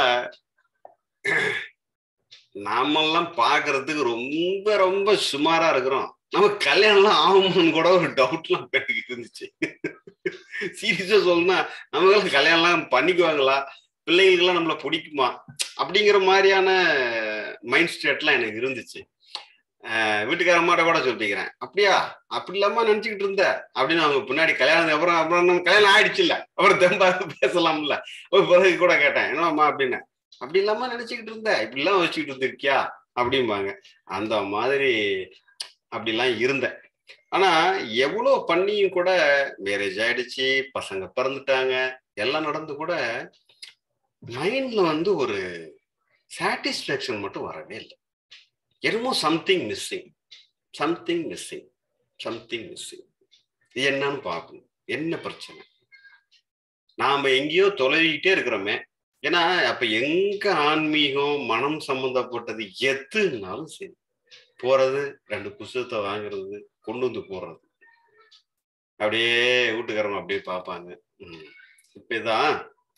நாமெல்லாம் பாக்குறதுக்கு ரொம்ப ரொம்ப சுமாரா இருக்கிறோம் நம்ம கல்யாணம்லாம் ஆகும்னு கூட ஒரு டவுட்லாம் எனக்கு இருந்துச்சு சீரியஸா சொல்லணும்னா நமக்கெல்லாம் கல்யாணம்லாம் பண்ணிக்குவாங்களா பிள்ளைகளுக்கெல்லாம் நம்மள பிடிக்குமா அப்படிங்கிற மாதிரியான மைண்ட் ஸ்டேட்லாம் எனக்கு இருந்துச்சு வீட்டுக்காரம்மாட்ட கூட சொல்லிக்கிறேன் அப்படியா அப்படி இல்லாம நினைச்சுக்கிட்டு இருந்த அப்படின்னு அவங்க பின்னாடி கல்யாணம் அப்புறம் அப்புறம் நம்ம கல்யாணம் ஆயிடுச்சு இல்ல அப்புறம் தெம்பா பேசலாம்ல ஒரு பிறகு கூட கேட்டேன் என்னம்மா அப்படின்னு அப்படி இல்லாம நினைச்சுக்கிட்டு இருந்த இப்படி எல்லாம் வச்சுக்கிட்டு இருந்திருக்கியா அப்படிம்பாங்க அந்த மாதிரி அப்படிலாம் இருந்தேன் ஆனா எவ்வளவு பண்ணியும் கூட மேரேஜ் ஆயிடுச்சு பசங்க பிறந்துட்டாங்க எல்லாம் நடந்து கூட மைண்ட்ல வந்து ஒரு சாட்டிஸ்பேக்ஷன் மட்டும் வரவே இல்லை என்னமோ something missing something missing something missing இது என்னன்னு பார்க்கணும் என்ன பிரச்சனை நாம எங்கேயோ தொலைவிக்கிட்டே இருக்கிறோமே ஏன்னா அப்ப எங்க ஆன்மீகம் மனம் சம்பந்தப்பட்டது எதுனாலும் சரி போறது ரெண்டு புஸ்தகத்தை வாங்குறது கொண்டு வந்து போடுறது அப்படியே வீட்டுக்காரங்க அப்படியே பார்ப்பாங்க உம் இப்பதான்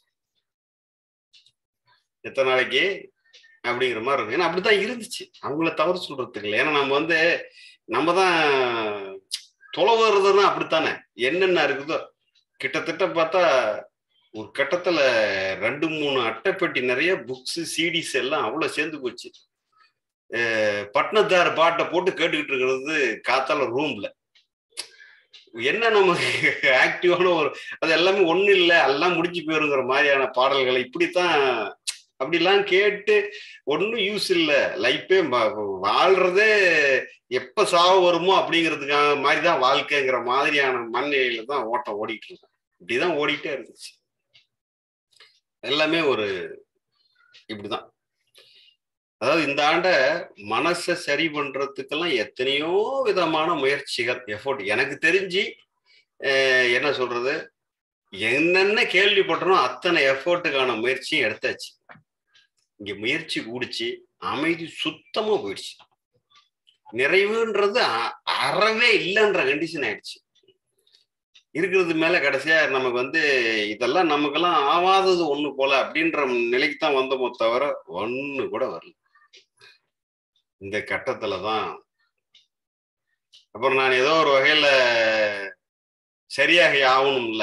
எத்தனை நாளைக்கு அப்படிங்கிற மாதிரி இருக்கும் ஏன்னா அப்படித்தான் இருந்துச்சு அவங்கள தவறு சொல்றதுக்கு இல்லை ஏன்னா நம்ம வந்து நம்ம தான் தொலைவதுன்னா அப்படித்தானே என்னென்ன இருக்குதோ கிட்டத்தட்ட பார்த்தா ஒரு கட்டத்துல ரெண்டு மூணு அட்டைப்பெட்டி நிறைய புக்ஸ் சிடிஸ் எல்லாம் அவ்வளவு சேர்ந்து போச்சு பட்னத்தார் பாட்டை போட்டு கேட்டுக்கிட்டு இருக்கிறது காத்தால ரூம்ல என்ன நமக்கு ஆக்டிவான ஒரு அது எல்லாமே ஒண்ணு இல்லை எல்லாம் முடிஞ்சு போயிருங்கிற மாதிரியான பாடல்களை இப்படித்தான் அப்படிலாம் கேட்டு ஒன்றும் யூஸ் இல்லை லைஃபே வாழ்றதே எப்ப சாவு வருமோ அப்படிங்கிறதுக்காக மாதிரி தான் வாழ்க்கைங்கிற மாதிரியான மனநிலையில தான் ஓட்டம் ஓடிட்டு இருக்கும் இப்படிதான் ஓடிட்டே இருந்துச்சு எல்லாமே ஒரு இப்படிதான் அதாவது இந்த ஆண்ட மனசை சரி பண்றதுக்கெல்லாம் எத்தனையோ விதமான முயற்சிகள் எஃபோர்ட் எனக்கு தெரிஞ்சு என்ன சொல்றது என்னென்ன கேள்விப்பட்டனோ அத்தனை எஃபோர்ட்டுக்கான முயற்சியும் எடுத்தாச்சு இங்க முயற்சி கூடிச்சு அமைதி சுத்தமா போயிடுச்சு நிறைவுன்றது அறவே இல்லைன்ற கண்டிஷன் ஆயிடுச்சு இருக்கிறது மேல கடைசியா நமக்கு வந்து இதெல்லாம் நமக்கெல்லாம் ஆவாதது ஒண்ணு போல அப்படின்ற நிலைக்கு தான் வந்தோமோ தவிர ஒண்ணு கூட வரல இந்த கட்டத்துல தான் அப்புறம் நான் ஏதோ ஒரு வகையில சரியாக ஆகணும்ல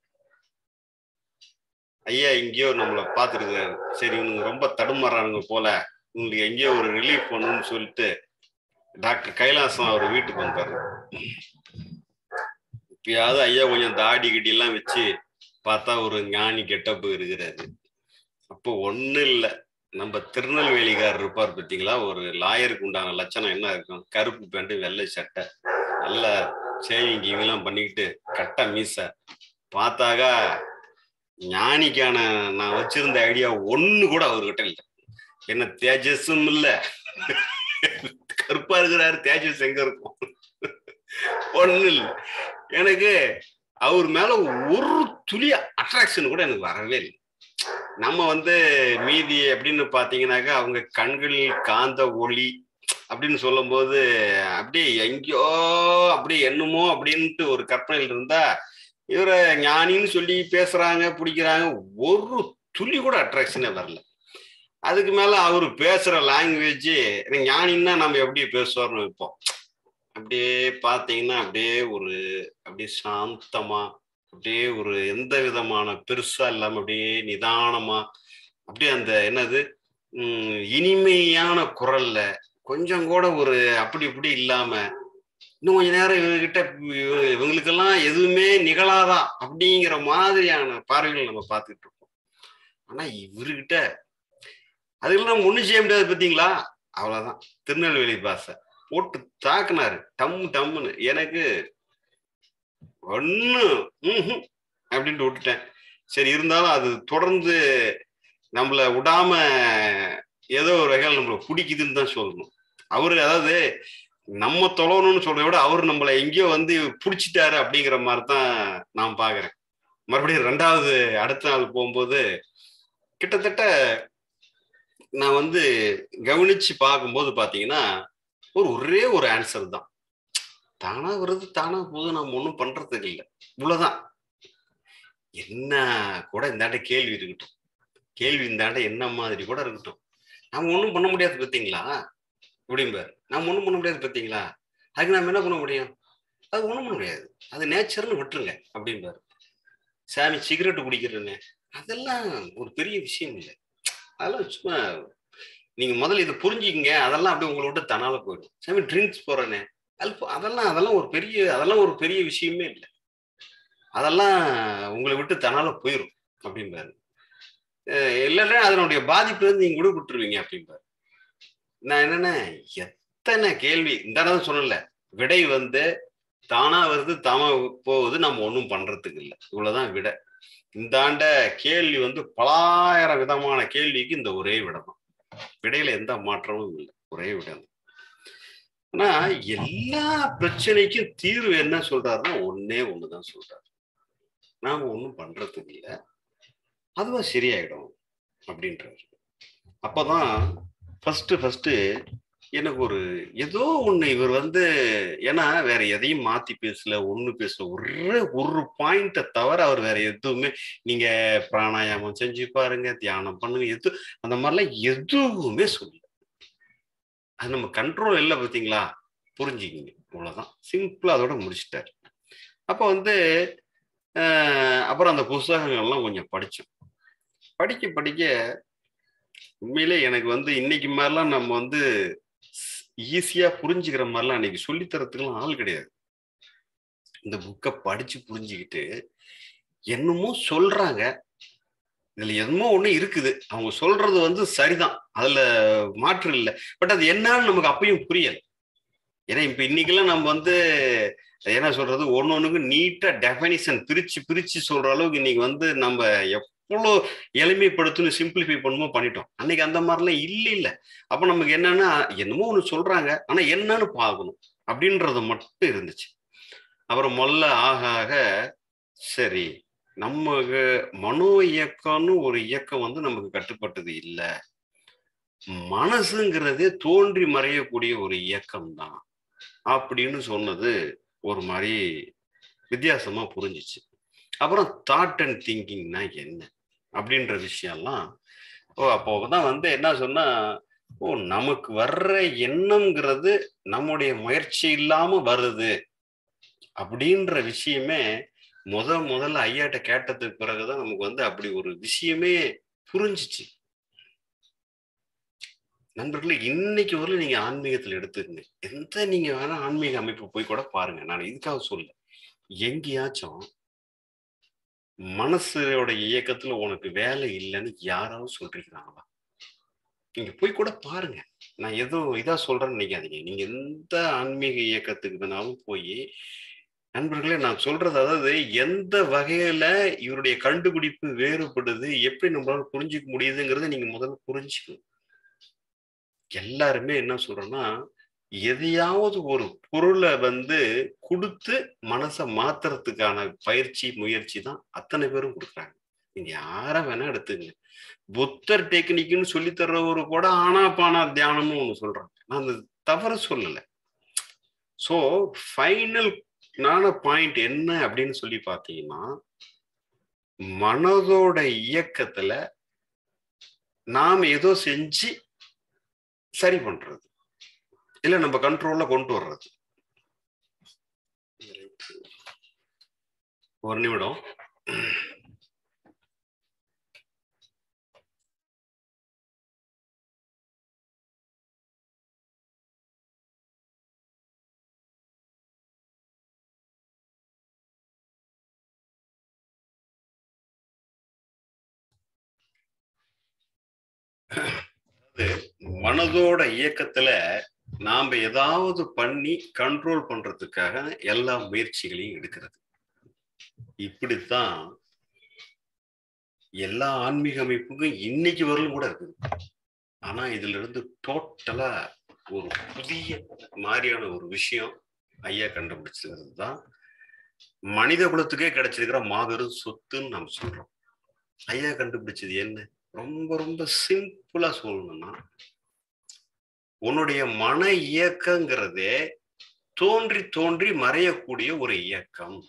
ஐயா எங்கேயோ நம்மளை பார்த்துருக்காரு சரி இவனுங்க ரொம்ப தடுமாறானுங்க போல இவங்களுக்கு எங்கேயோ ஒரு ரிலீஃப் பண்ணணும்னு சொல்லிட்டு டாக்டர் கைலாசம் அவர் வீட்டுக்கு வந்தாரு இப்பயாவது ஐயா கொஞ்சம் தாடி கிட்டி எல்லாம் வச்சு பார்த்தா ஒரு ஞானி கெட்டப்பு இருக்கிறாரு அப்போ ஒன்றும் இல்லை நம்ம திருநெல்வேலிக்கார் இருப்பார் பார்த்தீங்களா ஒரு லாயருக்கு உண்டான லட்சணம் என்ன இருக்கும் கருப்பு பேண்ட் வெள்ளை சட்டை நல்ல சேவிங் கீவிங்லாம் பண்ணிக்கிட்டு கட்ட மீச பார்த்தாக்கா ஞானிக்கான நான் வச்சிருந்த ஐடியா ஒண்ணு கூட அவர்கிட்ட இல்லை என்ன தேஜஸும் இல்லை கருப்பா இருக்கிறாரு தேஜஸ் எங்க இருக்கும் ஒண்ணு இல்லை எனக்கு அவர் மேல ஒரு துளி அட்ராக்ஷன் கூட எனக்கு வரவே இல்லை நம்ம வந்து மீதி அப்படின்னு பாத்தீங்கன்னாக்கா அவங்க கண்களில் காந்த ஒளி அப்படின்னு சொல்லும் போது அப்படியே எங்கேயோ அப்படியே என்னமோ அப்படின்ட்டு ஒரு கற்பனையில் இருந்தா இவரை ஞானின்னு சொல்லி பேசுறாங்க பிடிக்கிறாங்க ஒரு துளி கூட அட்ராக்ஷனே வரல அதுக்கு மேல அவர் பேசுற லாங்குவேஜ் ஞானின்னா நம்ம எப்படி பேசுவார்னு வைப்போம் அப்படியே பார்த்தீங்கன்னா அப்படியே ஒரு அப்படியே சாந்தமா அப்படியே ஒரு எந்த விதமான பெருசா இல்லாம அப்படியே நிதானமா அப்படியே அந்த என்னது உம் இனிமையான குரல்ல கொஞ்சம் கூட ஒரு அப்படி இப்படி இல்லாம இன்னும் கொஞ்ச நேரம் இவங்ககிட்ட இவ- இவங்களுக்கெல்லாம் எதுவுமே நிகழாதா அப்படிங்கிற மாதிரியான பார்வைகள் நம்ம பார்த்துட்டு இருக்கோம் ஆனா இவர்கிட்ட அதுக்கெல்லாம் நம்ம ஒண்ணும் செய்ய முடியாது பார்த்தீங்களா அவ்வளவுதான் திருநெல்வேலி பாஷை போட்டு தாக்குனாரு டம் டம்னு எனக்கு ஒண்ணு ம்ஹும் அப்படின்ட்டு விட்டுட்டேன் சரி இருந்தாலும் அது தொடர்ந்து நம்மள விடாம ஏதோ ஒரு வகையில் நம்மள பிடிக்குதுன்னு தான் சொல்லணும் அவரு அதாவது நம்ம தொலைணும்னு சொல்றதை விட அவர் நம்மளை எங்கேயோ வந்து பிடிச்சிட்டாரு அப்படிங்கிற மாதிரி தான் நான் பாக்குறேன் மறுபடியும் ரெண்டாவது அடுத்த நாள் போகும்போது கிட்டத்தட்ட நான் வந்து கவனிச்சு பார்க்கும்போது பாத்தீங்கன்னா ஒரு ஒரே ஒரு ஆன்சர் தான் தானா வருது தானா போகுது நம்ம ஒன்றும் பண்றதுக்கு இல்லை இவ்வளவுதான் என்ன கூட இந்தாண்ட கேள்வி இருக்கட்டும் கேள்வி இந்தாண்ட என்ன மாதிரி கூட இருக்கட்டும் நம்ம ஒன்றும் பண்ண முடியாது பார்த்தீங்களா இப்படிம்பார் நம்ம ஒன்றும் பண்ண முடியாது பார்த்தீங்களா அதுக்கு நம்ம என்ன பண்ண முடியும் அது ஒன்றும் பண்ண முடியாது அது நேச்சர்னு விட்டுருங்க அப்படிம்பாரு சாமி சிகரெட் குடிக்கிறேன்னு அதெல்லாம் ஒரு பெரிய விஷயம் இல்லை அதெல்லாம் சும்மா நீங்க முதல்ல இதை புரிஞ்சுக்கிங்க அதெல்லாம் அப்படியே உங்களை விட்டு தனால போயிடும் சாமி ட்ரிங்க்ஸ் போறேனே அது போ- அதெல்லாம் அதெல்லாம் ஒரு பெரிய அதெல்லாம் ஒரு பெரிய விஷயமே இல்லை அதெல்லாம் உங்களை விட்டு தனால போயிடும் அப்படிம்பாரு அஹ் இல்லைன்னா அதனுடைய பாதிப்புல இருந்து நீங்க விடுபட்டுருவீங்க அப்படிம்பாரு நான் என்னன்னா எத்தனை கேள்வி இந்த தான் சொல்லல விடை வந்து தானா வருது தாமா போகுது நம்ம ஒன்றும் பண்றதுக்கு இல்லை இவ்வளவுதான் விடை இந்த ஆண்ட கேள்வி வந்து பலாயிரம் விதமான கேள்விக்கு இந்த ஒரே விடை தான் விடையில எந்த மாற்றமும் இல்லை ஒரே விடை தான் ஆனா எல்லா பிரச்சனைக்கும் தீர்வு என்ன சொல்றாருன்னா ஒன்னே ஒண்ணுதான் சொல்றாரு நாம ஒன்றும் பண்றதுக்கு இல்லை அதுவா சரியாயிடும் அப்படின்றாரு அப்பதான் ஃபர்ஸ்ட் ஃபர்ஸ்ட் எனக்கு ஒரு ஏதோ ஒண்ணு இவர் வந்து ஏன்னா வேற எதையும் மாத்தி பேசல ஒண்ணு பேசல ஒரே ஒரு பாயிண்ட தவிர அவர் வேற எதுவுமே நீங்க பிராணாயாமம் செஞ்சு பாருங்க தியானம் பண்ணுங்க எது அந்த மாதிரிலாம் எதுவுமே சொல்லல அது நம்ம கண்ட்ரோல் இல்லை பார்த்தீங்களா புரிஞ்சுக்கிங்க அவ்வளவுதான் சிம்பிளா அதோட முடிச்சிட்டாரு அப்போ வந்து அஹ், அப்புறம் அந்த புஸ்தகங்கள்லாம் கொஞ்சம் படிச்சோம் படிக்க படிக்க உண்மையிலே எனக்கு வந்து இன்னைக்கு மாதிரிலாம் நம்ம வந்து ஈஸியா புரிஞ்சுக்கிற மாதிரிலாம் அன்னைக்கு சொல்லித்தரத்துக்குலாம் ஆள் கிடையாது இந்த புக்கை படிச்சு புரிஞ்சுக்கிட்டு என்னமோ சொல்றாங்க இதுல என்னமோ ஒண்ணு இருக்குது அவங்க சொல்றது வந்து சரிதான் அதுல மாற்று இல்லை பட் அது என்னன்னு நமக்கு அப்பயும் புரியல ஏன்னா இப்ப இன்னைக்கெல்லாம் நம்ம வந்து என்ன சொல்றது ஒன்னு ஒண்ணுக்கு நீட்டா டெஃபனிஷன் பிரிச்சு பிரிச்சு சொல்ற அளவுக்கு இன்னைக்கு வந்து நம்ம எவ்வளோ எளிமைப்படுத்தணும் சிம்பிளிஃபை பண்ணுமோ பண்ணிட்டோம் அன்னைக்கு அந்த மாதிரிலாம் இல்லை இல்லை அப்ப நமக்கு என்னன்னா என்னமோ ஒண்ணு சொல்றாங்க ஆனா என்னன்னு பார்க்கணும் அப்படின்றது மட்டும் இருந்துச்சு அப்புறம் முதல்ல ஆக ஆக சரி நம்ம மனோ இயக்கம்னு ஒரு இயக்கம் வந்து நமக்கு கட்டுப்பட்டது இல்லை மனசுங்கிறதே தோன்றி மறையக்கூடிய ஒரு இயக்கம் தான் அப்படின்னு சொன்னது ஒரு மாதிரி வித்தியாசமா புரிஞ்சிச்சு அப்புறம் தாட் அண்ட் திங்கிங்னா என்ன அப்படின்ற விஷயம்லாம் ஓ அப்போ தான் வந்து என்ன சொன்னா ஓ நமக்கு வர்ற எண்ணம்ங்கிறது நம்முடைய முயற்சி இல்லாம வருது அப்படின்ற விஷயமே முத முதல்ல ஐயாட்ட கேட்டதுக்கு பிறகுதான் நமக்கு வந்து அப்படி ஒரு விஷயமே புரிஞ்சிச்சு நண்பர்களே இன்னைக்கு வரல நீங்க ஆன்மீகத்துல எடுத்துக்கங்க எந்த நீங்க வேணா ஆன்மீக அமைப்பு போய் கூட பாருங்க நான் இதுக்காக சொல்ல எங்கேயாச்சும் மனசோட இயக்கத்துல உனக்கு வேலை இல்லைன்னு யாராவது சொல்றீங்களா நீங்க போய் கூட பாருங்க நான் ஏதோ இதா சொல்றேன்னு நினைக்காதீங்க நீங்க எந்த ஆன்மீக இயக்கத்துக்கு வேணாலும் போய் நண்பர்களே நான் சொல்றது அதாவது எந்த வகையில இவருடைய கண்டுபிடிப்பு வேறுபடுது எப்படி நம்மளால புரிஞ்சுக்க முடியுதுங்கிறத நீங்க முதல்ல புரிஞ்சுக்கணும் எல்லாருமே என்ன சொல்றேன்னா எதையாவது ஒரு பொருளை வந்து கொடுத்து மனசை மாத்துறதுக்கான பயிற்சி முயற்சி தான் அத்தனை பேரும் கொடுக்குறாங்க நீங்க யார வேணா எடுத்துங்க புத்தர் டெக்னிக்னு சொல்லி தர்றவரு கூட ஆனா பானா தியானம்னு ஒண்ணு சொல்றாங்க நான் அந்த தவறு சொல்லலை ஸோ ஃபைனல் நான பாயிண்ட் என்ன அப்படின்னு சொல்லி பார்த்தீங்கன்னா மனதோட இயக்கத்துல நாம ஏதோ செஞ்சு சரி பண்றது இல்ல நம்ம கண்ட்ரோல்ல கொண்டு வர்றது ஒரு நிமிடம் மனதோட இயக்கத்துல நாம ஏதாவது பண்ணி கண்ட்ரோல் பண்றதுக்காக எல்லா முயற்சிகளையும் எடுக்கிறது இப்படித்தான் எல்லா ஆன்மீக அமைப்புக்கும் இன்னைக்கு வரலும் கூட இருக்குது ஆனா இதுல இருந்து டோட்டலா ஒரு புதிய மாதிரியான ஒரு விஷயம் ஐயா கண்டுபிடிச்சிருக்கிறது தான் மனித குலத்துக்கே கிடைச்சிருக்கிற மாபெரும் சொத்துன்னு நம்ம சொல்றோம் ஐயா கண்டுபிடிச்சது என்ன ரொம்ப ரொம்ப சிம்பிளா சொல்லணும்னா உன்னுடைய மன இயக்கங்கிறதே தோன்றி தோன்றி மறையக்கூடிய ஒரு இயக்கம்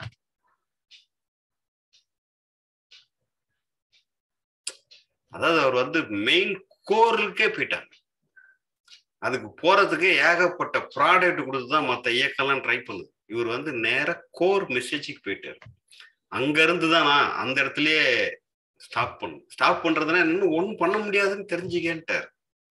அதாவது அவர் வந்து மெயின் கோருக்கே போயிட்டாங்க அதுக்கு போறதுக்கு ஏகப்பட்ட ப்ராடக்ட் கொடுத்து தான் மற்ற இயக்கம்லாம் ட்ரை பண்ணுது இவர் வந்து நேர கோர் மெசேஜுக்கு போயிட்டார் அங்க இருந்து தான் நான் அந்த இடத்துலயே ஸ்டாப் பண்ணும் ஸ்டாப் பண்றதுன்னா இன்னும் ஒன்றும் பண்ண முடியாதுன்னு தெரிஞ்சுக்கேன்ட்டார்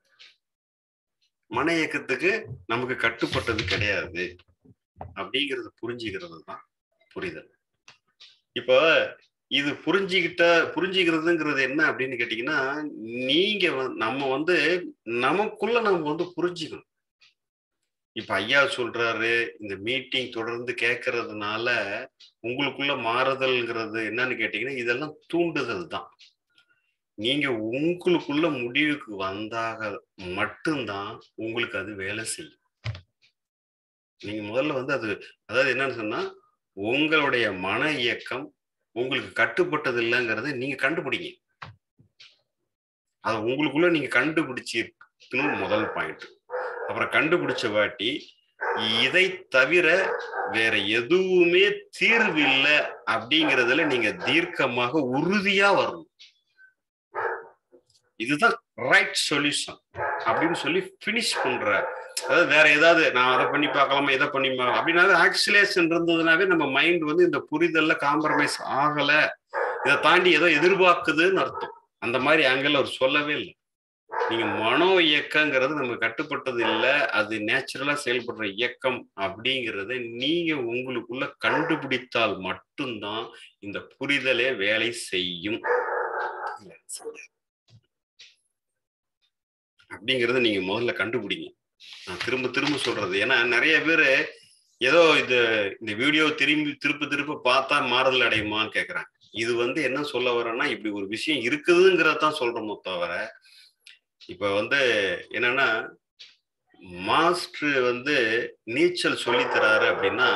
மன இயக்கத்துக்கு நமக்கு கட்டுப்பட்டது கிடையாது அப்படிங்கிறது புரிஞ்சுக்கிறது தான் புரிதல் இப்போ இது புரிஞ்சுக்கிட்ட புரிஞ்சுக்கிறதுங்கிறது என்ன அப்படின்னு கேட்டீங்கன்னா நீங்க நம்ம வந்து நமக்குள்ள நம்ம வந்து புரிஞ்சுக்கணும் இப்ப ஐயா சொல்றாரு இந்த மீட்டிங் தொடர்ந்து கேட்கறதுனால உங்களுக்குள்ள மாறுதல்ங்கிறது என்னன்னு கேட்டீங்கன்னா இதெல்லாம் தூண்டுதல் தான் நீங்க உங்களுக்குள்ள முடிவுக்கு வந்தாக மட்டும்தான் உங்களுக்கு அது வேலை செய்யும் நீங்க முதல்ல வந்து அது அதாவது என்னன்னு சொன்னா உங்களுடைய மன இயக்கம் உங்களுக்கு கட்டுப்பட்டது இல்லைங்கிறத நீங்க கண்டுபிடிங்க அதை உங்களுக்குள்ள நீங்க கண்டுபிடிச்சிருக்கணும் முதல் பாயிண்ட் அப்புறம் கண்டுபிடிச்ச வாட்டி இதை தவிர வேற எதுவுமே தீர்வு இல்லை அப்படிங்கிறதுல நீங்க தீர்க்கமாக உறுதியா வரணும் இதுதான் ரைட் சொல்யூஷன் அப்படின்னு சொல்லி பினிஷ் பண்ற அதாவது வேற ஏதாவது நான் அதை பண்ணி பார்க்கலாமா இதை பண்ணி அப்படின்னாவே ஆக்சிலேஷன் இருந்ததுனாவே நம்ம மைண்ட் வந்து இந்த புரிதல்ல காம்ப்ரமைஸ் ஆகல இதை தாண்டி ஏதோ எதிர்பார்க்குதுன்னு அர்த்தம் அந்த மாதிரி ஆங்கிள் அவர் சொல்லவே இல்லை நீங்க மனோ இயக்கங்கிறது நமக்கு கட்டுப்பட்டது இல்லை அது நேச்சுரலா செயல்படுற இயக்கம் அப்படிங்கிறத நீங்க உங்களுக்குள்ள கண்டுபிடித்தால் மட்டும்தான் இந்த புரிதலே வேலை செய்யும் அப்படிங்கிறத நீங்க முதல்ல கண்டுபிடிங்க நான் திரும்ப திரும்ப சொல்றது ஏன்னா நிறைய பேர் ஏதோ இது இந்த வீடியோ திரும்பி திருப்ப திருப்ப பார்த்தா மாறுதல் அடையுமான்னு கேட்குறாங்க இது வந்து என்ன சொல்ல வரேன்னா இப்படி ஒரு விஷயம் இருக்குதுங்கிறத தான் சொல்றோமோ தவிர இப்ப வந்து என்னன்னா மாஸ்டர் வந்து நீச்சல் சொல்லித்தராரு அப்படின்னா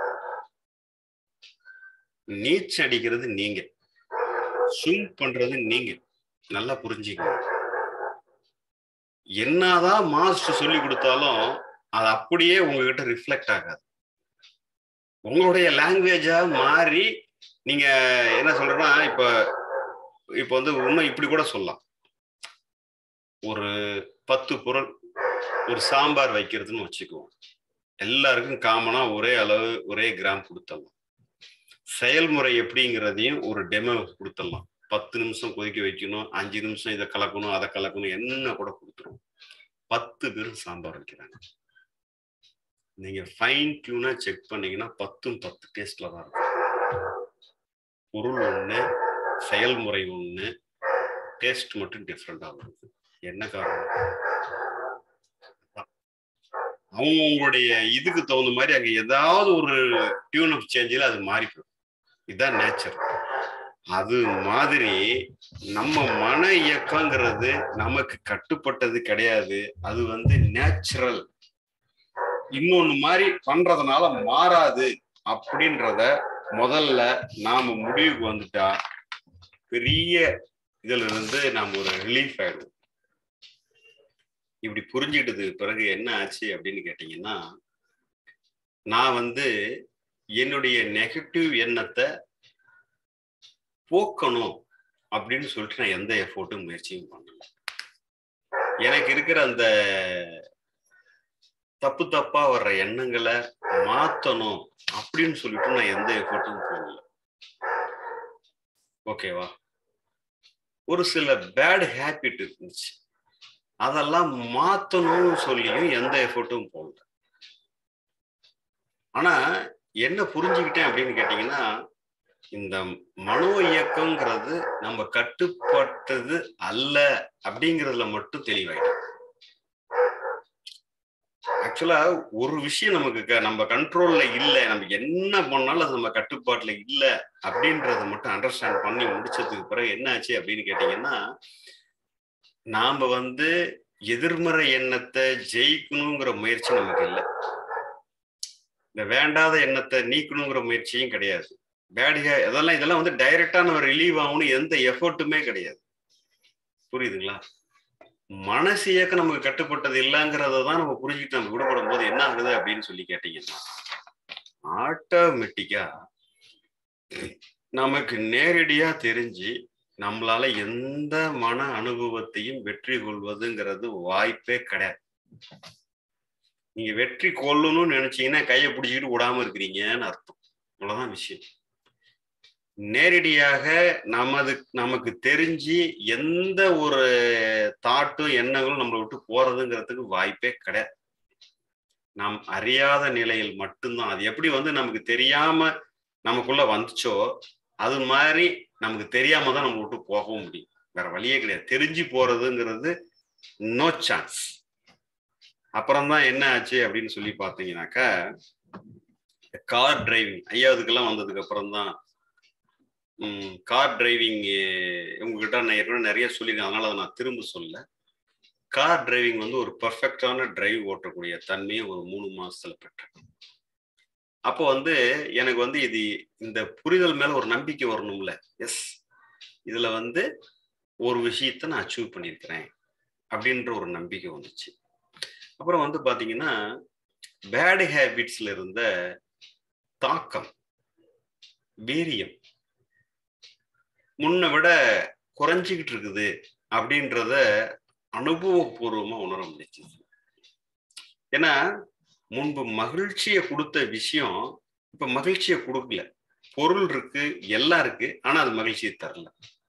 நீச்சல் அடிக்கிறது நீங்க ஸ்விம் பண்றது நீங்க நல்லா புரிஞ்சுக்கணும் என்னதான் மாஸ்டர் சொல்லி கொடுத்தாலும் அது அப்படியே உங்ககிட்ட ரிஃப்ளெக்ட் ஆகாது உங்களுடைய லாங்குவேஜா மாறி நீங்க என்ன சொல்றேன்னா இப்ப இப்ப வந்து இன்னும் இப்படி கூட சொல்லலாம் ஒரு பத்து பொருள் ஒரு சாம்பார் வைக்கிறதுன்னு வச்சுக்குவோம் எல்லாருக்கும் காமனா ஒரே அளவு ஒரே கிராம் கொடுத்துடலாம் செயல்முறை எப்படிங்கிறதையும் ஒரு டெமோ கொடுத்துடலாம் பத்து நிமிஷம் கொதிக்க வைக்கணும் அஞ்சு நிமிஷம் இதை கலக்கணும் அதை கலக்கணும் என்ன கூட கொடுத்துரும் பத்து பேரும் சாம்பார் வைக்கிறாங்க நீங்க ஃபைன் டியூனா செக் பண்ணீங்கன்னா பத்தும் பத்து டேஸ்ட்ல தான் இருக்கும் பொருள் ஒண்ணு செயல்முறை ஒண்ணு டேஸ்ட் மட்டும் டிஃப்ரெண்டா வருது என்ன காரணம் அவங்களுடைய இதுக்கு தகுந்த மாதிரி அங்க ஏதாவது ஒரு டியூன் ஆஃப் சேஞ்சில் அது மாறி போயிடும் இதுதான் நேச்சர் அது மாதிரி நம்ம மன இயக்கங்கிறது நமக்கு கட்டுப்பட்டது கிடையாது அது வந்து நேச்சுரல் இன்னொன்னு மாதிரி பண்றதுனால மாறாது அப்படின்றத முதல்ல நாம முடிவுக்கு வந்துட்டா பெரிய இதுல இருந்து நாம ஒரு ரிலீஃப் ஆயிடுவோம் இப்படி புரிஞ்சுக்கிட்டது பிறகு என்ன ஆச்சு அப்படின்னு கேட்டீங்கன்னா நான் வந்து என்னுடைய நெகட்டிவ் எண்ணத்தை போக்கணும் அப்படின்னு சொல்லிட்டு நான் எந்த எஃபோர்ட்டும் முயற்சியும் பண்ணல எனக்கு இருக்கிற அந்த தப்பு தப்பா வர்ற எண்ணங்களை மாத்தணும் அப்படின்னு சொல்லிட்டு நான் எந்த எஃபர்ட்டும் போடல ஓகேவா ஒரு சில பேட் ஹேபிட் இருந்துச்சு அதெல்லாம் மாத்தணும்னு சொல்லியும் எந்த எஃபர்ட்டும் போடல ஆனா என்ன புரிஞ்சுக்கிட்டேன் அப்படின்னு கேட்டீங்கன்னா இந்த மனோ இயக்கங்கிறது நம்ம கட்டுப்பட்டது அல்ல அப்படிங்கிறதுல மட்டும் தெளிவாயிடும் ஆக்சுவலா ஒரு விஷயம் நமக்கு க- நம்ம கண்ட்ரோல்ல இல்ல நம்ம என்ன பண்ணாலும் அது நம்ம கட்டுப்பாட்டுல இல்ல அப்படின்றத மட்டும் அண்டர்ஸ்டாண்ட் பண்ணி முடிச்சதுக்கு பிறகு என்ன ஆச்சு அப்படின்னு கேட்டீங்கன்னா நாம வந்து எதிர்மறை எண்ணத்தை ஜெயிக்கணுங்கிற முயற்சி நமக்கு இல்லை இந்த வேண்டாத எண்ணத்தை நீக்கணுங்கிற முயற்சியும் கிடையாது பேடியா இதெல்லாம் இதெல்லாம் வந்து டைரக்டா நம்ம ரிலீவ் ஆகணும் எந்த எஃபர்ட்டுமே கிடையாது புரியுதுங்களா மனசு இயக்கம் நமக்கு கட்டுப்பட்டது இல்லைங்கிறத தான் நம்ம புரிஞ்சுக்கிட்டு நம்ம விடுபடும் போது என்ன ஆகுது அப்படின்னு சொல்லி கேட்டீங்கன்னா ஆட்டோமேட்டிக்கா நமக்கு நேரடியா தெரிஞ்சு நம்மளால எந்த மன அனுபவத்தையும் வெற்றி கொள்வதுங்கிறது வாய்ப்பே கிடையாது நீங்க வெற்றி கொள்ளணும்னு நினைச்சீங்கன்னா கையை பிடிச்சிக்கிட்டு விடாம இருக்கிறீங்கன்னு அர்த்தம் அவ்வளவுதான் விஷயம் நேரடியாக நமது நமக்கு தெரிஞ்சு எந்த ஒரு தாட்டும் எண்ணங்களும் நம்மளை விட்டு போறதுங்கிறதுக்கு வாய்ப்பே கிடையாது நாம் அறியாத நிலையில் மட்டும்தான் அது எப்படி வந்து நமக்கு தெரியாம நமக்குள்ள வந்துச்சோ அது மாதிரி நமக்கு தெரியாம தான் நம்ம விட்டு போகவும் முடியும் வேற வழியே கிடையாது தெரிஞ்சு போறதுங்கிறது நோ சான்ஸ் அப்புறம் தான் என்ன ஆச்சு அப்படின்னு சொல்லி பார்த்தீங்கன்னாக்கா கார் டிரைவிங் ஐயாவதுக்கெல்லாம் வந்ததுக்கு அப்புறம் தான் கார் டிரைவிங் உங்ககிட்ட நான் ஏற்கனவே நிறைய சொல்லியிருக்கேன் அதனால அதை நான் திரும்ப சொல்ல கார் டிரைவிங் வந்து ஒரு பர்ஃபெக்டான டிரைவ் ஓட்டக்கூடிய தன்மையை ஒரு மூணு மாசத்துல பெற்றேன் அப்போ வந்து எனக்கு வந்து இது இந்த புரிதல் மேல ஒரு நம்பிக்கை வரணும்ல எஸ் இதுல வந்து ஒரு விஷயத்த நான் அச்சீவ் பண்ணியிருக்கிறேன் அப்படின்ற ஒரு நம்பிக்கை வந்துச்சு அப்புறம் வந்து பாத்தீங்கன்னா பேட் ஹேபிட்ஸ்ல இருந்த தாக்கம் வீரியம் முன்னை விட குறைஞ்சிக்கிட்டு இருக்குது அப்படின்றத அனுபவபூர்வமா உணர முடிச்சு ஏன்னா முன்பு மகிழ்ச்சியை கொடுத்த விஷயம் இப்ப மகிழ்ச்சியை கொடுக்கல பொருள் இருக்கு எல்லாம் இருக்கு ஆனா அது மகிழ்ச்சியை தரல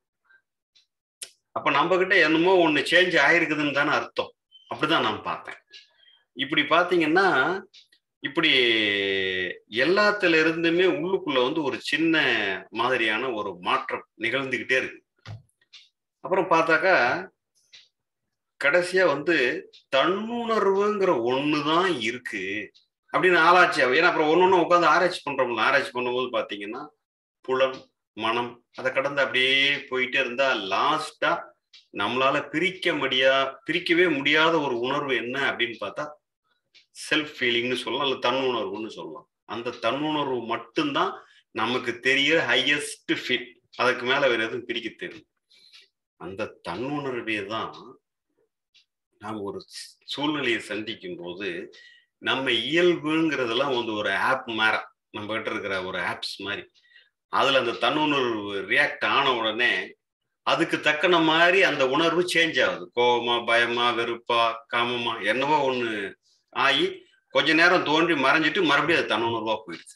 அப்ப நம்ம கிட்ட என்னமோ ஒண்ணு சேஞ்ச் ஆயிருக்குதுன்னு தானே அர்த்தம் அப்படிதான் நான் பார்த்தேன் இப்படி பாத்தீங்கன்னா இப்படி எல்லாத்துல இருந்துமே உள்ளுக்குள்ள வந்து ஒரு சின்ன மாதிரியான ஒரு மாற்றம் நிகழ்ந்துகிட்டே இருக்கு அப்புறம் பார்த்தாக்கா கடைசியா வந்து தன்னுணர்வுங்கிற ஒண்ணுதான் இருக்கு அப்படின்னு ஆராய்ச்சி ஆகும். ஏன்னா அப்புறம் ஒண்ணு ஒண்ணு உட்காந்து ஆராய்ச்சி பண்றோம்ல ஆராய்ச்சி பண்ணும்போது பாத்தீங்கன்னா புலன் மனம் அதை கடந்து அப்படியே போயிட்டே இருந்தா லாஸ்டா நம்மளால பிரிக்க முடியா பிரிக்கவே முடியாத ஒரு உணர்வு என்ன அப்படின்னு பார்த்தா செல்ஃப் ஃபீலிங்னு சொல்லலாம் அல்ல தன்னுணர்வுன்னு சொல்லலாம் அந்த தன்னுணர்வு மட்டும்தான் நமக்கு தெரிய ஹையஸ்ட் ஃபிட் அதுக்கு மேல வேற எதுவும் பிரிக்க தெரியும் அந்த தன்னுணர்வே தான் நாம் ஒரு சூழ்நிலையை சந்திக்கும் போது நம்ம இயல்புங்கிறதெல்லாம் வந்து ஒரு ஆப் மாற நம்ம கிட்ட இருக்கிற ஒரு ஆப்ஸ் மாதிரி அதுல அந்த தன்னுணர்வு ரியாக்ட் ஆன உடனே அதுக்கு தக்கன மாதிரி அந்த உணர்வு சேஞ்ச் ஆகுது கோபமா பயமா வெறுப்பா காமமா என்னவோ ஒண்ணு ஆகி கொஞ்ச நேரம் தோன்றி மறைஞ்சிட்டு மறுபடியும் அது தன்னுணர்வா போயிடுது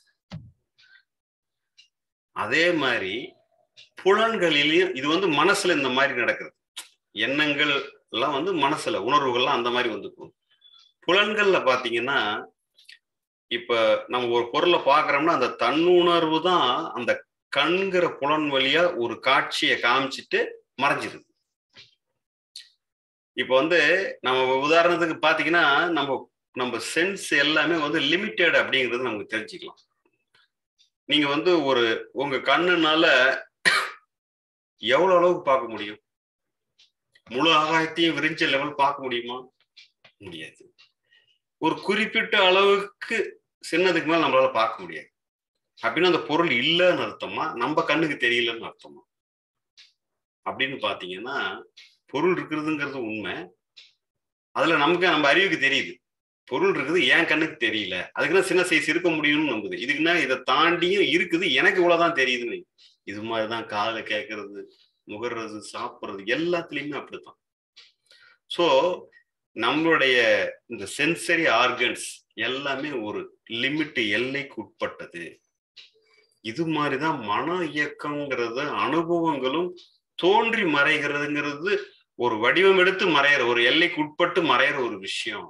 அதே மாதிரி புலன்களிலையும் இது வந்து மனசுல இந்த மாதிரி நடக்குது எண்ணங்கள் எல்லாம் வந்து மனசுல உணர்வுகள்லாம் அந்த மாதிரி வந்து போகும் புலன்கள்ல பாத்தீங்கன்னா இப்ப நம்ம ஒரு பொருளை பாக்குறோம்னா அந்த தன்னுணர்வு தான் அந்த கண்கிற புலன் வழியா ஒரு காட்சியை காமிச்சிட்டு மறைஞ்சிருது இப்ப வந்து நம்ம உதாரணத்துக்கு பாத்தீங்கன்னா நம்ம நம்ம சென்ஸ் எல்லாமே வந்து லிமிட்டெட் அப்படிங்கிறது நமக்கு தெரிஞ்சுக்கலாம் நீங்க வந்து ஒரு உங்க கண்ணுனால எவ்வளவு அளவுக்கு பார்க்க முடியும் முழு ஆகாயத்தையும் விரிஞ்ச லெவல் பார்க்க முடியுமா முடியாது ஒரு குறிப்பிட்ட அளவுக்கு சின்னதுக்கு மேல நம்மளால பார்க்க முடியாது அப்படின்னு அந்த பொருள் இல்லைன்னு அர்த்தமா நம்ம கண்ணுக்கு தெரியலன்னு அர்த்தமா அப்படின்னு பாத்தீங்கன்னா பொருள் இருக்கிறதுங்கிறது உண்மை அதுல நமக்கு நம்ம அறிவுக்கு தெரியுது பொருள் இருக்குது என் கண்ணுக்கு தெரியல அதுக்குன்னா சின்ன சைஸ் இருக்க முடியும்னு நம்புது இதுக்குன்னா இதை தாண்டியும் இருக்குது எனக்கு இவ்வளவுதான் தெரியுதுன்னு இது மாதிரிதான் காதுல கேட்கறது முகர்றது சாப்பிட்றது எல்லாத்துலயுமே அப்படித்தான் ஸோ நம்மளுடைய இந்த சென்சரி ஆர்கன்ஸ் எல்லாமே ஒரு லிமிட் எல்லைக்கு உட்பட்டது இது மாதிரிதான் மன இயக்கங்கிறது அனுபவங்களும் தோன்றி மறைகிறதுங்கிறது ஒரு வடிவம் எடுத்து மறையிற ஒரு எல்லைக்கு உட்பட்டு மறையிற ஒரு விஷயம்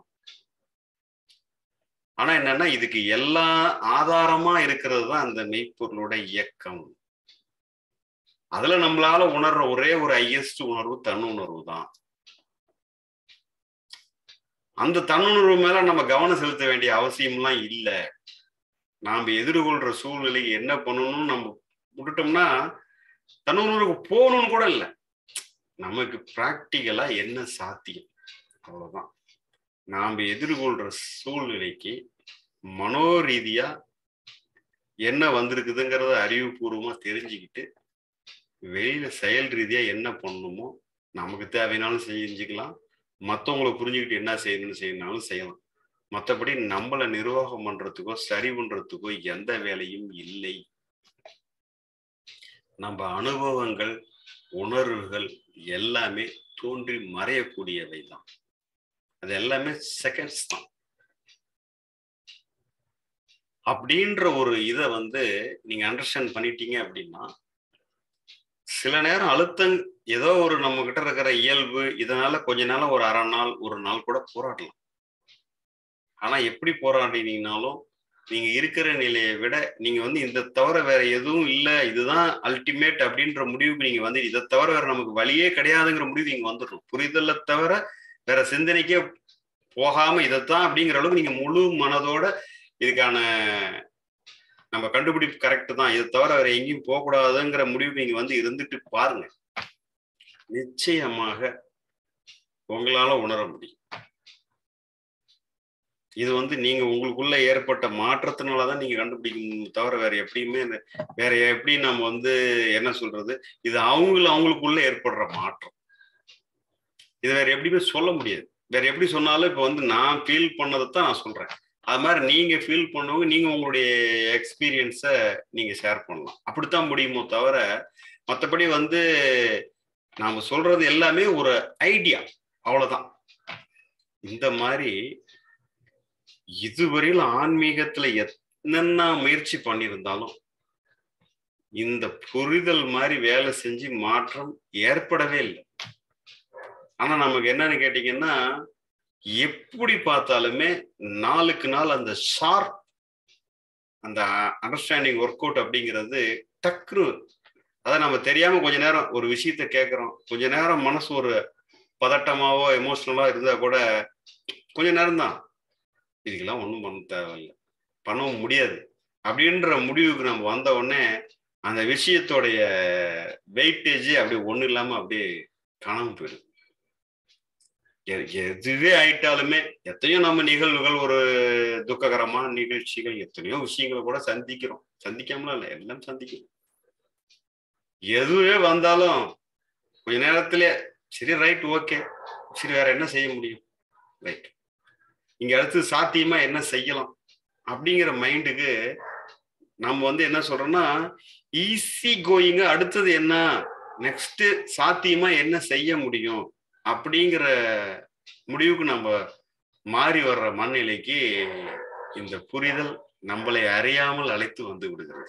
ஆனா என்னன்னா இதுக்கு எல்லா ஆதாரமா இருக்கிறது தான் அந்த மெய்ப்பொருளோட இயக்கம் அதுல நம்மளால உணர்ற ஒரே ஒரு ஹையஸ்ட் உணர்வு தன்னுணர்வு தான் அந்த தன்னுணர்வு மேல நம்ம கவனம் செலுத்த வேண்டிய அவசியம்லாம் இல்லை நாம் எதிர்கொள்ற சூழ்நிலை என்ன பண்ணணும்னு நம்ம விட்டுட்டோம்னா தன்னுணர்வுக்கு போகணும்னு கூட இல்லை நமக்கு ப்ராக்டிக்கலா என்ன சாத்தியம் அவ்வளவுதான் நாம் எதிர்கொள்ற சூழ்நிலைக்கு மனோரீதியா என்ன வந்திருக்குதுங்கிறத அறிவுபூர்வமா தெரிஞ்சுக்கிட்டு வெளியில செயல் ரீதியா என்ன பண்ணணுமோ நமக்கு தேவைனாலும் செஞ்சுக்கலாம் மற்றவங்களை புரிஞ்சுக்கிட்டு என்ன செய்யணும்னு செய்யணும்னாலும் செய்யலாம் மற்றபடி நம்மளை நிர்வாகம் பண்றதுக்கோ சரி பண்றதுக்கோ எந்த வேலையும் இல்லை நம்ம அனுபவங்கள் உணர்வுகள் எல்லாமே தோன்றி மறையக்கூடியவை தான் அது எல்லாமே செகண்ட்ஸ் தான் அப்படின்ற ஒரு இதை வந்து நீங்க அண்டர்ஸ்டாண்ட் பண்ணிட்டீங்க அப்படின்னா சில நேரம் அழுத்தம் ஏதோ ஒரு நம்ம கிட்ட இருக்கிற இயல்பு இதனால கொஞ்ச நாள் ஒரு அரை நாள் ஒரு நாள் கூட போராடலாம் ஆனா எப்படி போராடினீங்கனாலும் நீங்க இருக்கிற நிலையை விட நீங்க வந்து இந்த தவிர வேற எதுவும் இல்லை இதுதான் அல்டிமேட் அப்படின்ற முடிவுக்கு நீங்க வந்து இதை தவிர வேற நமக்கு வழியே கிடையாதுங்கிற முடிவு நீங்க வந்துடணும் புரிதலை தவிர வேற சிந்தனைக்கே போகாம இதைத்தான் அப்படிங்கிற அளவுக்கு நீங்க முழு மனதோட இதுக்கான நம்ம கண்டுபிடிப்பு கரெக்ட் தான் இதை தவிர வேற எங்கேயும் போகக்கூடாதுங்கிற முடிவு நீங்க வந்து இருந்துட்டு பாருங்க நிச்சயமாக உங்களால உணர முடியும் இது வந்து நீங்க உங்களுக்குள்ள ஏற்பட்ட மாற்றத்தினாலதான் நீங்க கண்டுபிடிக்கணும் தவிர வேற எப்படியுமே வேற எப்படி நம்ம வந்து என்ன சொல்றது இது அவங்கள அவங்களுக்குள்ள ஏற்படுற மாற்றம் இது வேற எப்படியுமே சொல்ல முடியாது வேற எப்படி சொன்னாலும் இப்ப வந்து நான் ஃபீல் பண்ணதை தான் நான் சொல்றேன் அது மாதிரி நீங்க ஃபீல் பண்ணவங்க நீங்க உங்களுடைய எக்ஸ்பீரியன்ஸை நீங்க ஷேர் பண்ணலாம் அப்படித்தான் முடியுமோ தவிர மற்றபடி வந்து நாம சொல்றது எல்லாமே ஒரு ஐடியா அவ்வளவுதான் இந்த மாதிரி இதுவரையில் ஆன்மீகத்துல என்னென்ன முயற்சி பண்ணியிருந்தாலும் இந்த புரிதல் மாதிரி வேலை செஞ்சு மாற்றம் ஏற்படவே இல்லை ஆனா நமக்கு என்னன்னு கேட்டீங்கன்னா எப்படி பார்த்தாலுமே நாளுக்கு நாள் அந்த ஷார்ப் அந்த அண்டர்ஸ்டாண்டிங் ஒர்க் அவுட் அப்படிங்கிறது டக்குனு அதை நம்ம தெரியாம கொஞ்ச நேரம் ஒரு விஷயத்த கேட்குறோம் கொஞ்ச நேரம் மனசு ஒரு பதட்டமாவோ எமோஷனலா இருந்தா கூட கொஞ்ச நேரம் தான் இதுக்கெல்லாம் ஒன்றும் பண்ண தேவையில்லை பண்ணவும் முடியாது அப்படின்ற முடிவுக்கு நம்ம வந்த உடனே அந்த விஷயத்தோடைய வெயிட்டேஜ் அப்படி ஒன்றும் இல்லாமல் அப்படியே காணாமல் போயிடுது எதுவே ஆயிட்டாலுமே எத்தனையோ நம்ம நிகழ்வுகள் ஒரு துக்ககரமான நிகழ்ச்சிகள் எத்தனையோ விஷயங்களை கூட சந்திக்கிறோம் சந்திக்காமலாம் இல்லை எல்லாம் சந்திக்கிறோம் எதுவே வந்தாலும் கொஞ்ச நேரத்திலே சரி ரைட் ஓகே சரி வேற என்ன செய்ய முடியும் ரைட் இங்க அடுத்து சாத்தியமா என்ன செய்யலாம் அப்படிங்கிற மைண்டுக்கு நம்ம வந்து என்ன சொல்றோம்னா ஈஸி கோயிங்க அடுத்தது என்ன நெக்ஸ்ட் சாத்தியமா என்ன செய்ய முடியும் அப்படிங்கிற முடிவுக்கு நம்ம மாறி வர்ற மனநிலைக்கு இந்த புரிதல் நம்மளை அறியாமல் அழைத்து வந்து விடுகிறது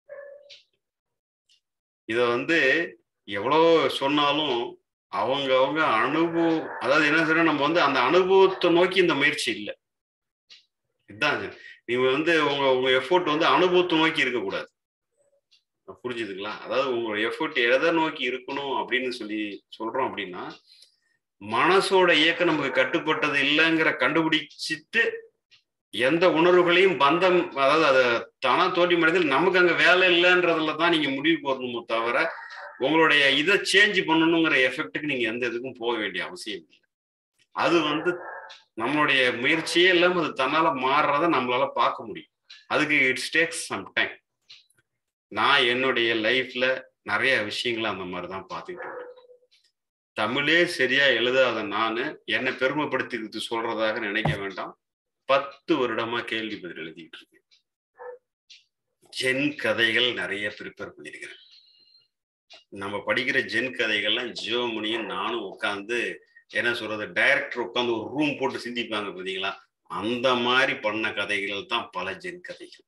இத வந்து எவ்வளோ சொன்னாலும் அவங்க அவங்க அனுபவம் அதாவது என்ன சொல்ற நம்ம வந்து அந்த அனுபவத்தை நோக்கி இந்த முயற்சி இல்லை இதுதான் நீங்க வந்து உங்க உங்க எஃபோர்ட் வந்து அனுபவத்தை நோக்கி இருக்கக்கூடாது புரிஞ்சுதுங்களா அதாவது உங்களோட எஃபோர்ட் எதை நோக்கி இருக்கணும் அப்படின்னு சொல்லி சொல்றோம் அப்படின்னா மனசோட இயக்கம் நமக்கு கட்டுப்பட்டது இல்லைங்கிற கண்டுபிடிச்சிட்டு எந்த உணர்வுகளையும் பந்தம் அதாவது அதை தானா தோன்றி மனிதல் நமக்கு அங்க வேலை இல்லைன்றதுல தான் நீங்க முடிவு போடணுமோ தவிர உங்களுடைய இதை சேஞ்ச் பண்ணணுங்கிற எஃபெக்ட்டுக்கு நீங்க எந்த இதுக்கும் போக வேண்டிய அவசியம் இல்லை அது வந்து நம்மளுடைய முயற்சியே இல்லாம அது தன்னால மாறுறத நம்மளால பார்க்க முடியும் அதுக்கு இட்ஸ் டேக்ஸ் சம் டைம் நான் என்னுடைய லைஃப்ல நிறைய விஷயங்களை அந்த மாதிரி தான் பார்த்துக்கிட்டு இருக்கேன் தமிழே சரியா எழுதாத நான் என்னை பெருமைப்படுத்திக்கிறது சொல்றதாக நினைக்க வேண்டாம் பத்து வருடமா கேள்வி பதில் எழுதிட்டு இருக்கேன் ஜென் கதைகள் நிறைய ப்ரிப்பேர் பண்ணியிருக்கிறேன் நம்ம படிக்கிற ஜென் கதைகள்லாம் ஜியோமுனியும் நானும் உட்காந்து என்ன சொல்றது டைரக்டர் உட்காந்து ஒரு ரூம் போட்டு சிந்திப்பாங்க பார்த்தீங்களா அந்த மாதிரி பண்ண கதைகள் தான் பல ஜென் கதைகள்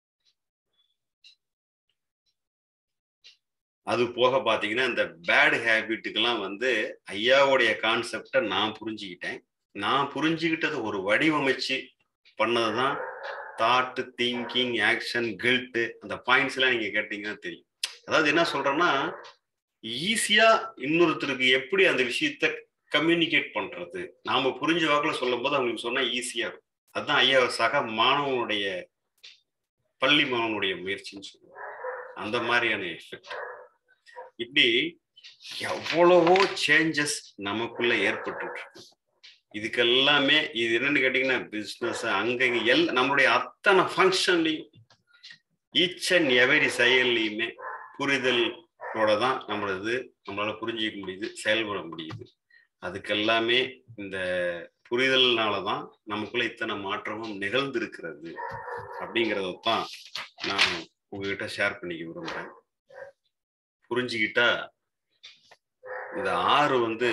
அது போக பாத்தீங்கன்னா இந்த பேட் ஹேபிட்டுக்கெல்லாம் வந்து ஐயாவுடைய கான்செப்டை நான் புரிஞ்சுக்கிட்டேன் நான் புரிஞ்சுக்கிட்டது ஒரு வடிவமைச்சு பண்ணதுதான் தாட்டு திங்கிங் ஆக்ஷன் கில்ட்டு அந்த பாயிண்ட்ஸ் எல்லாம் நீங்க கேட்டீங்கன்னா தெரியும் அதாவது என்ன சொல்றேன்னா ஈஸியா இன்னொருத்தருக்கு எப்படி அந்த விஷயத்த கம்யூனிகேட் பண்றது நாம புரிஞ்ச வாக்குல சொல்லும் போது அவங்களுக்கு சொன்னா ஈஸியா இருக்கும் அதுதான் ஐயா சக மாணவனுடைய பள்ளி மாணவனுடைய முயற்சின்னு சொல்லுவாங்க அந்த மாதிரியான எஃபெக்ட் இப்படி எவ்வளவோ சேஞ்சஸ் நமக்குள்ள ஏற்பட்டு இருக்கு இதுக்கெல்லாமே இது என்னன்னு கேட்டீங்கன்னா பிசினஸ் அங்க இங்க எல் நம்மளுடைய அத்தனை ஃபங்க்ஷன்லையும் ஈச் அண்ட் எவரி செயல்லையுமே புரிதலோட தான் நம்மளது நம்மளால புரிஞ்சிக்க முடியுது செயல்பட முடியுது அதுக்கெல்லாமே இந்த புரிதல்னால தான் நமக்குள்ள இத்தனை மாற்றமும் நிகழ்ந்திருக்கிறது அப்படிங்கிறத தான் நான் உங்ககிட்ட ஷேர் பண்ணிக்க விரும்புறேன் புரிஞ்சுக்கிட்டா இந்த ஆறு வந்து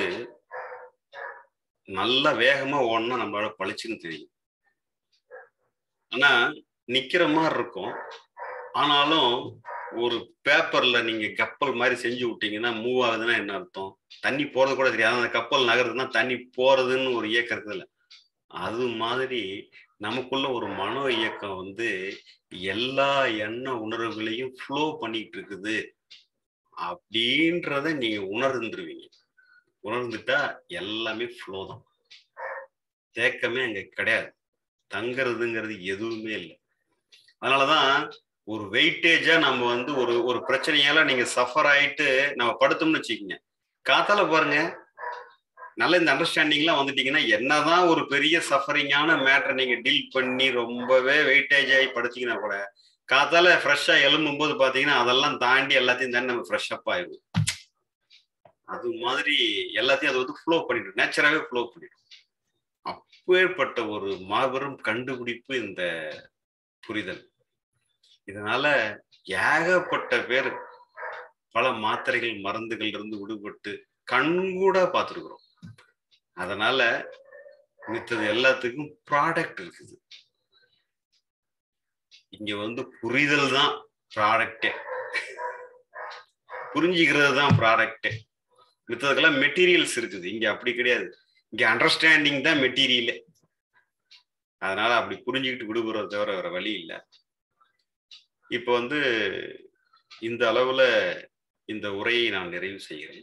நல்ல வேகமா ஓடனா நம்மளால பளிச்சுன்னு தெரியும் ஆனா நிக்கிற மாதிரி இருக்கும் ஆனாலும் ஒரு பேப்பர்ல நீங்க கப்பல் மாதிரி செஞ்சு விட்டீங்கன்னா மூவ் ஆகுதுன்னா என்ன அர்த்தம் தண்ணி போறது கூட தெரியாது அந்த கப்பல் நகருதுன்னா தண்ணி போறதுன்னு ஒரு இயக்கம் இருக்குதுல்ல அது மாதிரி நமக்குள்ள ஒரு மனோ இயக்கம் வந்து எல்லா எண்ண உணர்வுகளையும் ஃப்ளோ பண்ணிட்டு இருக்குது அப்படின்றத நீங்க உணர்ந்துருவீங்க உணர்ந்துட்டா எல்லாமே ஃப்ளோ தான் தேக்கமே அங்க கிடையாது தங்குறதுங்கிறது எதுவுமே இல்லை அதனாலதான் ஒரு வெயிட்டேஜா நம்ம வந்து ஒரு ஒரு பிரச்சனையால நீங்க சஃபர் ஆயிட்டு நம்ம படுத்தோம்னு வச்சுக்கோங்க காத்தால பாருங்க நல்ல இந்த அண்டர்ஸ்டாண்டிங்லாம் வந்துட்டீங்கன்னா என்னதான் ஒரு பெரிய சஃபரிங்கான மேட்டரை நீங்க டீல் பண்ணி ரொம்பவே வெயிட்டேஜ் ஆகி படுத்தீங்கன்னா கூட காத்தால ஃப்ரெஷ்ஷா எழும்பும் போது பாத்தீங்கன்னா அதெல்லாம் தாண்டி எல்லாத்தையும் தாண்டி நம்ம ஃப்ரெஷ் அப் ஆயிடும் அது மாதிரி எல்லாத்தையும் அது வந்து ஃப்ளோ பண்ணிடும் நேச்சராகவே ஃப்ளோ பண்ணிடும் அப்பேற்பட்ட ஒரு மாபெரும் கண்டுபிடிப்பு இந்த புரிதல் இதனால ஏகப்பட்ட பேர் பல மாத்திரைகள் மருந்துகள் இருந்து விடுபட்டு கண்கூட பார்த்துருக்குறோம் அதனால மித்தது எல்லாத்துக்கும் ப்ராடக்ட் இருக்குது இங்க வந்து புரிதல் தான் ப்ராடக்டே புரிஞ்சுக்கிறது தான் ப்ராடக்டே மித்ததுக்கெல்லாம் மெட்டீரியல்ஸ் இருக்குது இங்க அப்படி கிடையாது இங்க அண்டர்ஸ்டாண்டிங் தான் மெட்டீரியலே அதனால அப்படி புரிஞ்சுக்கிட்டு விடுபடுறத தவிர வேற வழி இல்லை இப்போ வந்து இந்த அளவுல இந்த உரையை நான் நிறைவு செய்கிறேன்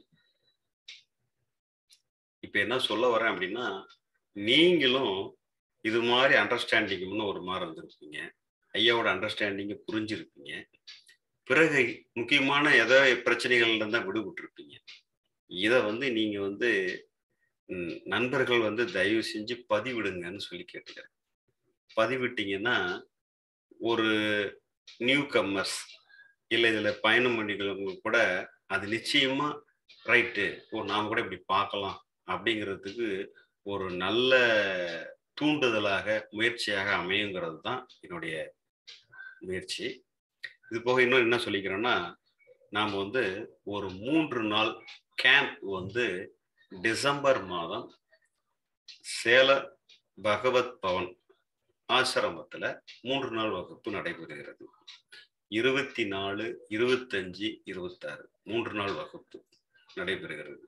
இப்ப என்ன சொல்ல வரேன் அப்படின்னா நீங்களும் இது மாதிரி அண்டர்ஸ்டாண்டிங்னு ஒரு மாதிரி இருந்திருப்பீங்க ஐயாவோட அண்டர்ஸ்டாண்டிங்கை புரிஞ்சிருப்பீங்க பிறகு முக்கியமான ஏதோ பிரச்சனைகள்ல இருந்தா விடுபட்டிருப்பீங்க இதை வந்து நீங்க வந்து நண்பர்கள் வந்து தயவு செஞ்சு பதிவிடுங்கன்னு சொல்லி கேட்டுக்கிறேன் பதிவிட்டீங்கன்னா ஒரு நியூ கம்மர்ஸ் இல்லை இதில் பயணம் பண்ணிக்கிறவங்க கூட அது நிச்சயமா ரைட்டு ஓ நாம் கூட இப்படி பார்க்கலாம் அப்படிங்கிறதுக்கு ஒரு நல்ல தூண்டுதலாக முயற்சியாக அமையுங்கிறது தான் என்னுடைய முயற்சி இது போக இன்னும் என்ன சொல்லிக்கிறேன்னா நாம் வந்து ஒரு மூன்று நாள் கேம்ப் வந்து டிசம்பர் மாதம் சேல பகவத் பவன் ஆசிரமத்தில் மூன்று நாள் வகுப்பு நடைபெறுகிறது இருபத்தி நாலு இருபத்தஞ்சு இருபத்தாறு மூன்று நாள் வகுப்பு நடைபெறுகிறது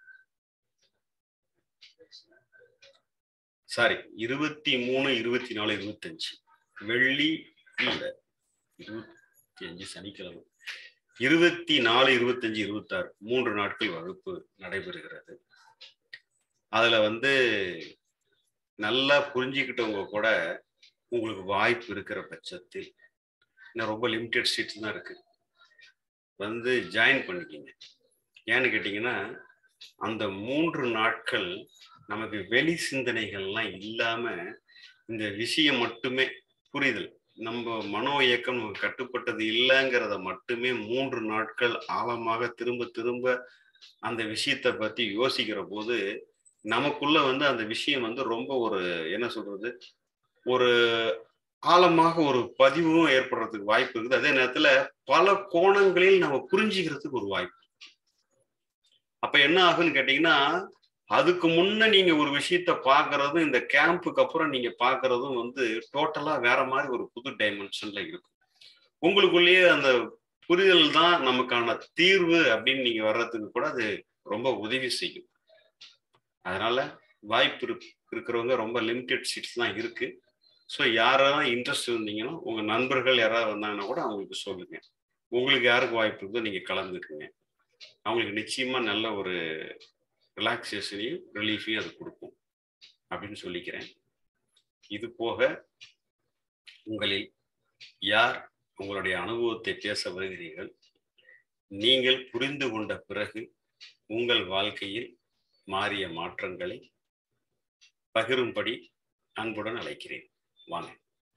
சாரி இருபத்தி மூணு இருபத்தி நாலு இருபத்தஞ்சு வெள்ளி இல்ல இருபத்தி அஞ்சு சனிக்கிழமை இருபத்தி நாலு இருபத்தஞ்சு இருபத்தாறு மூன்று நாட்கள் வகுப்பு நடைபெறுகிறது அதுல வந்து நல்லா புரிஞ்சுக்கிட்டவங்க கூட உங்களுக்கு வாய்ப்பு இருக்கிற பட்சத்தில் இன்னும் ரொம்ப லிமிட்டெட் சீட்ஸ் தான் இருக்கு வந்து ஜாயின் பண்ணிக்கிங்க ஏன்னு கேட்டிங்கன்னா அந்த மூன்று நாட்கள் நமக்கு வெளி சிந்தனைகள்லாம் இல்லாம இந்த விஷயம் மட்டுமே புரிதல் நம்ம மனோ இயக்கம் நமக்கு கட்டுப்பட்டது இல்லைங்கிறத மட்டுமே மூன்று நாட்கள் ஆழமாக திரும்ப திரும்ப அந்த விஷயத்தை பத்தி யோசிக்கிற போது நமக்குள்ள வந்து அந்த விஷயம் வந்து ரொம்ப ஒரு என்ன சொல்றது ஒரு ஆழமாக ஒரு பதிவும் ஏற்படுறதுக்கு வாய்ப்பு இருக்குது அதே நேரத்துல பல கோணங்களில் நம்ம புரிஞ்சுக்கிறதுக்கு ஒரு வாய்ப்பு அப்ப என்ன ஆகுன்னு கேட்டீங்கன்னா அதுக்கு முன்ன நீங்க ஒரு விஷயத்த பாக்குறதும் இந்த கேம்புக்கு அப்புறம் நீங்க பாக்குறதும் வந்து டோட்டலா வேற மாதிரி ஒரு புது டைமென்ஷன்ல இருக்கும் உங்களுக்குள்ளேயே அந்த புரிதல் தான் நமக்கான தீர்வு அப்படின்னு நீங்க வர்றதுக்கு கூட அது ரொம்ப உதவி செய்யும் அதனால வாய்ப்பு இருக்கு இருக்கிறவங்க ரொம்ப லிமிடெட் சீட்ஸ் தான் இருக்கு ஸோ யாரெல்லாம் இன்ட்ரெஸ்ட் இருந்தீங்கன்னா உங்க நண்பர்கள் யாராவது வந்தாங்கன்னா கூட அவங்களுக்கு சொல்லுங்க உங்களுக்கு யாருக்கு வாய்ப்பு இருக்கோ நீங்க கலந்துக்குங்க அவங்களுக்கு நிச்சயமா நல்ல ஒரு ரிலாக்ஸேஷனையும் ரிலீஃபையும் அது கொடுக்கும் அப்படின்னு சொல்லிக்கிறேன் இது போக உங்களில் யார் உங்களுடைய அனுபவத்தை பேச வருகிறீர்கள் நீங்கள் புரிந்து கொண்ட பிறகு உங்கள் வாழ்க்கையில் மாறிய மாற்றங்களை பகிரும்படி அன்புடன் அழைக்கிறேன் வாங்க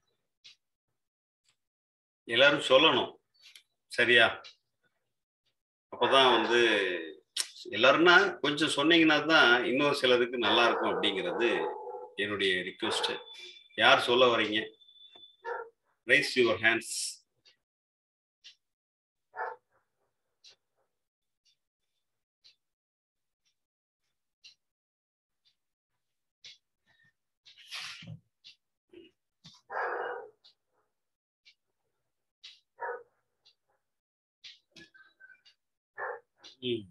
எல்லாரும் சொல்லணும் சரியா அப்பதான் வந்து எல்லாரும்னா கொஞ்சம் சொன்னீங்கன்னா தான் இன்னும் சிலருக்கு நல்லா இருக்கும் அப்படிங்கிறது என்னுடைய ரிக்வெஸ்ட் யார் சொல்ல வரீங்க ரைஸ் யுவர் ஹேண்ட்ஸ் ம்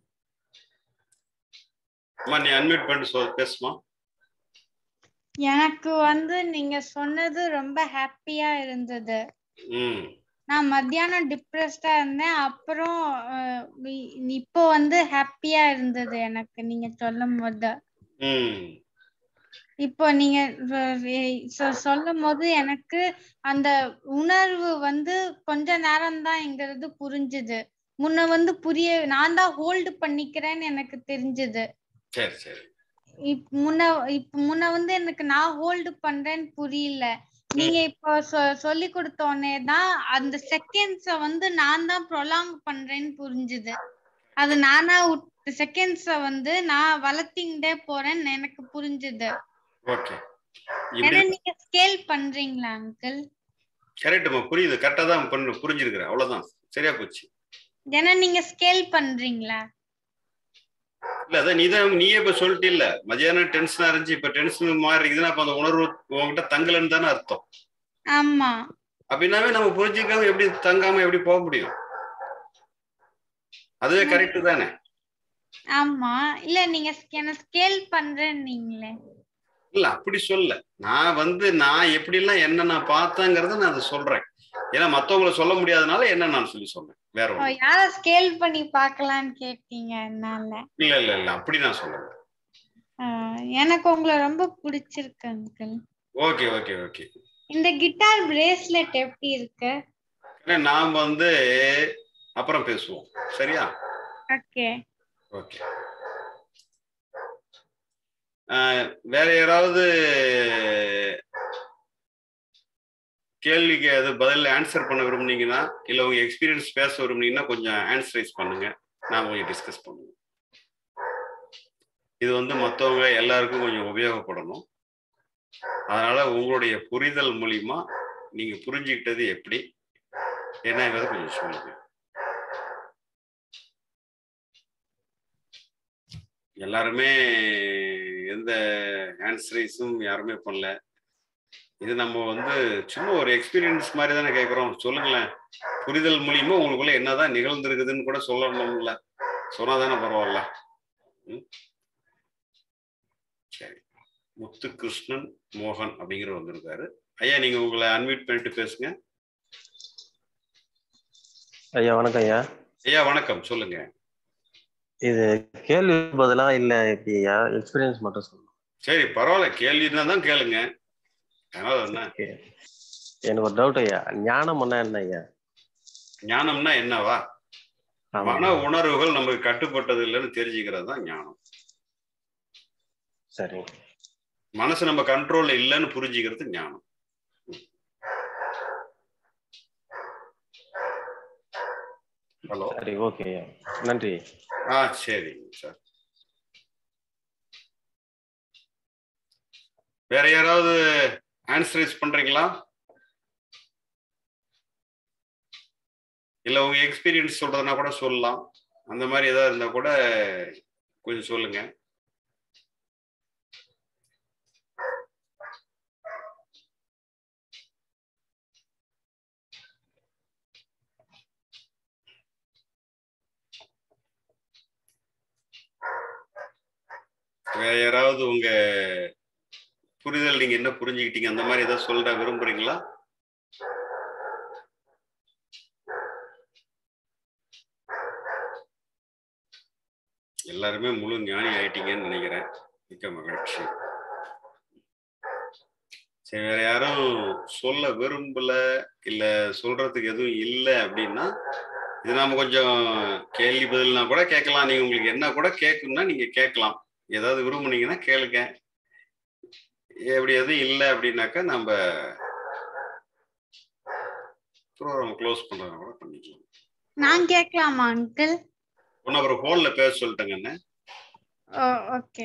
அம்மா நீ அன்மியூட் பண்ணிட்டு சொல் பேசுமா எனக்கு வந்து நீங்க சொன்னது ரொம்ப ஹாப்பியா இருந்தது ம் நான் மத்தியானம் டிப்ரெஸ்டா இருந்தேன் அப்புறம் அஹ், இ- இப்போ வந்து ஹாப்பியா இருந்தது எனக்கு நீங்க சொல்லும் போது ம் இப்போ நீங்க சொல்லும் போது எனக்கு அந்த உணர்வு வந்து கொஞ்ச நேரம்தான்ங்கிறது புரிஞ்சுது முன்ன வந்து புரிய நான் தான் ஹோல்டு பண்ணிக்கிறேன்னு எனக்கு தெரிஞ்சது சரி சரி இப் முன்ன இப்ப முன்ன வந்து எனக்கு நான் ஹோல்டு பண்றேன்னு புரியல நீங்க இப்போ சொ- சொல்லி கொடுத்தோடனே தான் அந்த செகண்ட்ஸ வந்து நான் தான் ப்ரொலாங் பண்றேன்னு புரிஞ்சுது அது நானா செகண்ட்ஸ வந்து நான் வளர்த்திங்கிட்டே போறேன்னு எனக்கு புரிஞ்சுது ஓகே ஏன்னா இப்படி நீங்க ஸ்கேல் பண்றீங்களா அங்கிள் கரெக்டுமா புரியுது கரெக்டாக தான் பண்ணு புரிஞ்சிருக்கிறேன் அவ்வளோதான் சரியா போச்சு ஏன்னா நீங்க ஸ்கேல் பண்றீங்களா இல்ல அதான் நீ தான் நீயே இப்ப சொல்லிட்டு இல்ல மதியானம் டென்ஷனா இருந்துச்சு இப்ப டென்ஷன் மாறி இருக்குதுன்னா அப்ப அந்த உணர்வு உங்ககிட்ட தங்கலன்னு தானே அர்த்தம் ஆமா அப்படின்னாவே நம்ம புரிஞ்சுக்காம எப்படி தங்காம எப்படி போக முடியும் அதுவே கரெக்ட் தானே ஆமா இல்ல நீங்க ஸ்- என்ன ஸ்கேல் பண்றேன்னீங்களே இல்ல அப்படி சொல்ல நான் வந்து நான் எப்படி எல்லாம் என்ன நான் பார்த்தேங்கிறத நான் அதை சொல்றேன் ஏன்னா மத்தவங்களை சொல்ல முடியாதனால என்ன நான் சொல்லி சொன்னேன் வேற ஓ, ஒண்ணு யார ஸ்கேல் பண்ணி பார்க்கலான்னு கேட்டீங்க என்னால இல்ல இல்ல இல்ல அப்படி நான் சொல்லல ஆஹ் எனக்கு உங்களை ரொம்ப பிடிச்சிருக்கு அங்கிள் ஓகே ஓகே ஓகே இந்த கிட்டார் பிரேஸ்லெட் எப்படி இருக்கு நாம் வந்து அப்புறம் பேசுவோம் சரியா ஓகே ஓகே ஆஹ் வேற யாராவது கேள்விக்கு அது பதில் ஆன்சர் பண்ண விரும்புனீங்கன்னா இல்லை உங்க எக்ஸ்பீரியன்ஸ் பேச விரும்புனீங்கன்னா கொஞ்சம் ஆன்சரைஸ் பண்ணுங்க நான் கொஞ்சம் டிஸ்கஸ் பண்ணுவோம் இது வந்து மற்றவங்க எல்லாருக்கும் கொஞ்சம் உபயோகப்படணும் அதனால உங்களுடைய புரிதல் மூலியமா நீங்க புரிஞ்சுக்கிட்டது எப்படி என்னங்கிறது கொஞ்சம் சொல்லுங்க எல்லாருமே எந்த ஆன்சரைஸும் யாருமே பண்ணல இது நம்ம வந்து சும்மா ஒரு எக்ஸ்பீரியன்ஸ் மாதிரி தானே கேட்குறோம் சொல்லுங்களேன் புரிதல் மூலியமா உங்களுக்குள்ள என்னதான் நிகழ்ந்திருக்குதுன்னு கூட சொல்லணும்ல சொன்னா தானே பரவாயில்ல ம்? சரி முத்துகிருஷ்ணன் மோகன் அப்படிங்கிற வந்திருக்காரு ஐயா நீங்க உங்களை அன்மியூட் பண்ணிட்டு பேசுங்க ஐயா வணக்கம் ஐயா ஐயா வணக்கம் சொல்லுங்க இது கேள்வி பதிலா இல்ல எப்படி ஐயா எக்ஸ்பீரியன்ஸ் மட்டும் சொல்லணும் சரி பரவாயில்ல கேள்வினா தான் கேளுங்க அதனால என்ன Okay. எனக்கு ஒரு டவுட் ஐயா ஞானம்னா என்ன ஐயா ஞானம்னா என்னவா ஆமா. மன உணர்வுகள் நமக்கு கட்டுப்பட்டது இல்லைன்னு தெரிஞ்சுக்கிறது தான் ஞானம் சரி மனசு நம்ம கண்ட்ரோல்ல இல்லைன்னு புரிஞ்சுக்கிறது ஞானம் ஹலோ சரி ஓகே ஐயா நன்றி ஆ சரி சார் வேற யாராவது ஆன்சரைஸ் பண்றீங்களா இல்ல உங்க எக்ஸ்பீரியன்ஸ் சொல்றதுனா கூட சொல்லலாம் அந்த மாதிரி ஏதாவது இருந்தா கூட கொஞ்சம் சொல்லுங்க வேற யாராவது உங்க புரிதல் நீங்க என்ன புரிஞ்சுக்கிட்டீங்க அந்த மாதிரி ஏதாவது சொல்ற விரும்புறீங்களா எல்லாருமே முழு ஞானி ஆயிட்டீங்கன்னு நினைக்கிறேன் மிக்க மகிழ்ச்சி சரி வேற யாரும் சொல்ல விரும்பல இல்ல சொல்றதுக்கு எதுவும் இல்லை அப்படின்னா இது நாம கொஞ்சம் கேள்வி பதில்னா கூட கேட்கலாம் நீங்க உங்களுக்கு என்ன கூட கேட்கணும்னா நீங்க கேட்கலாம் ஏதாவது விரும்புனீங்கன்னா கேளுங்க எப்படி எதுவும் இல்லை அப்படின்னாக்கா நம்ம ப்ரோக்ராம் க்ளோஸ் பண்றதா கூட பண்ணிக்கலாம் நான் கேட்கலாமா அங்கிள் ஒன்னு அப்புறம் போன்ல பேச சொல்லிட்டேங்க என்ன ஓகே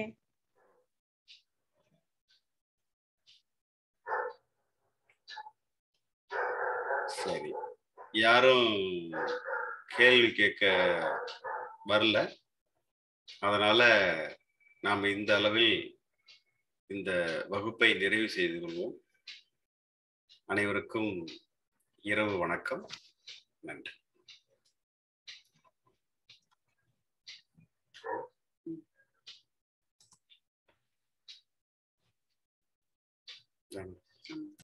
சரி யாரும் கேள்வி கேட்க வரல அதனால நாம் இந்த அளவில் இந்த வகுப்பை நிறைவு செய்து கொள்வோம் அனைவருக்கும் இரவு வணக்கம் நன்றி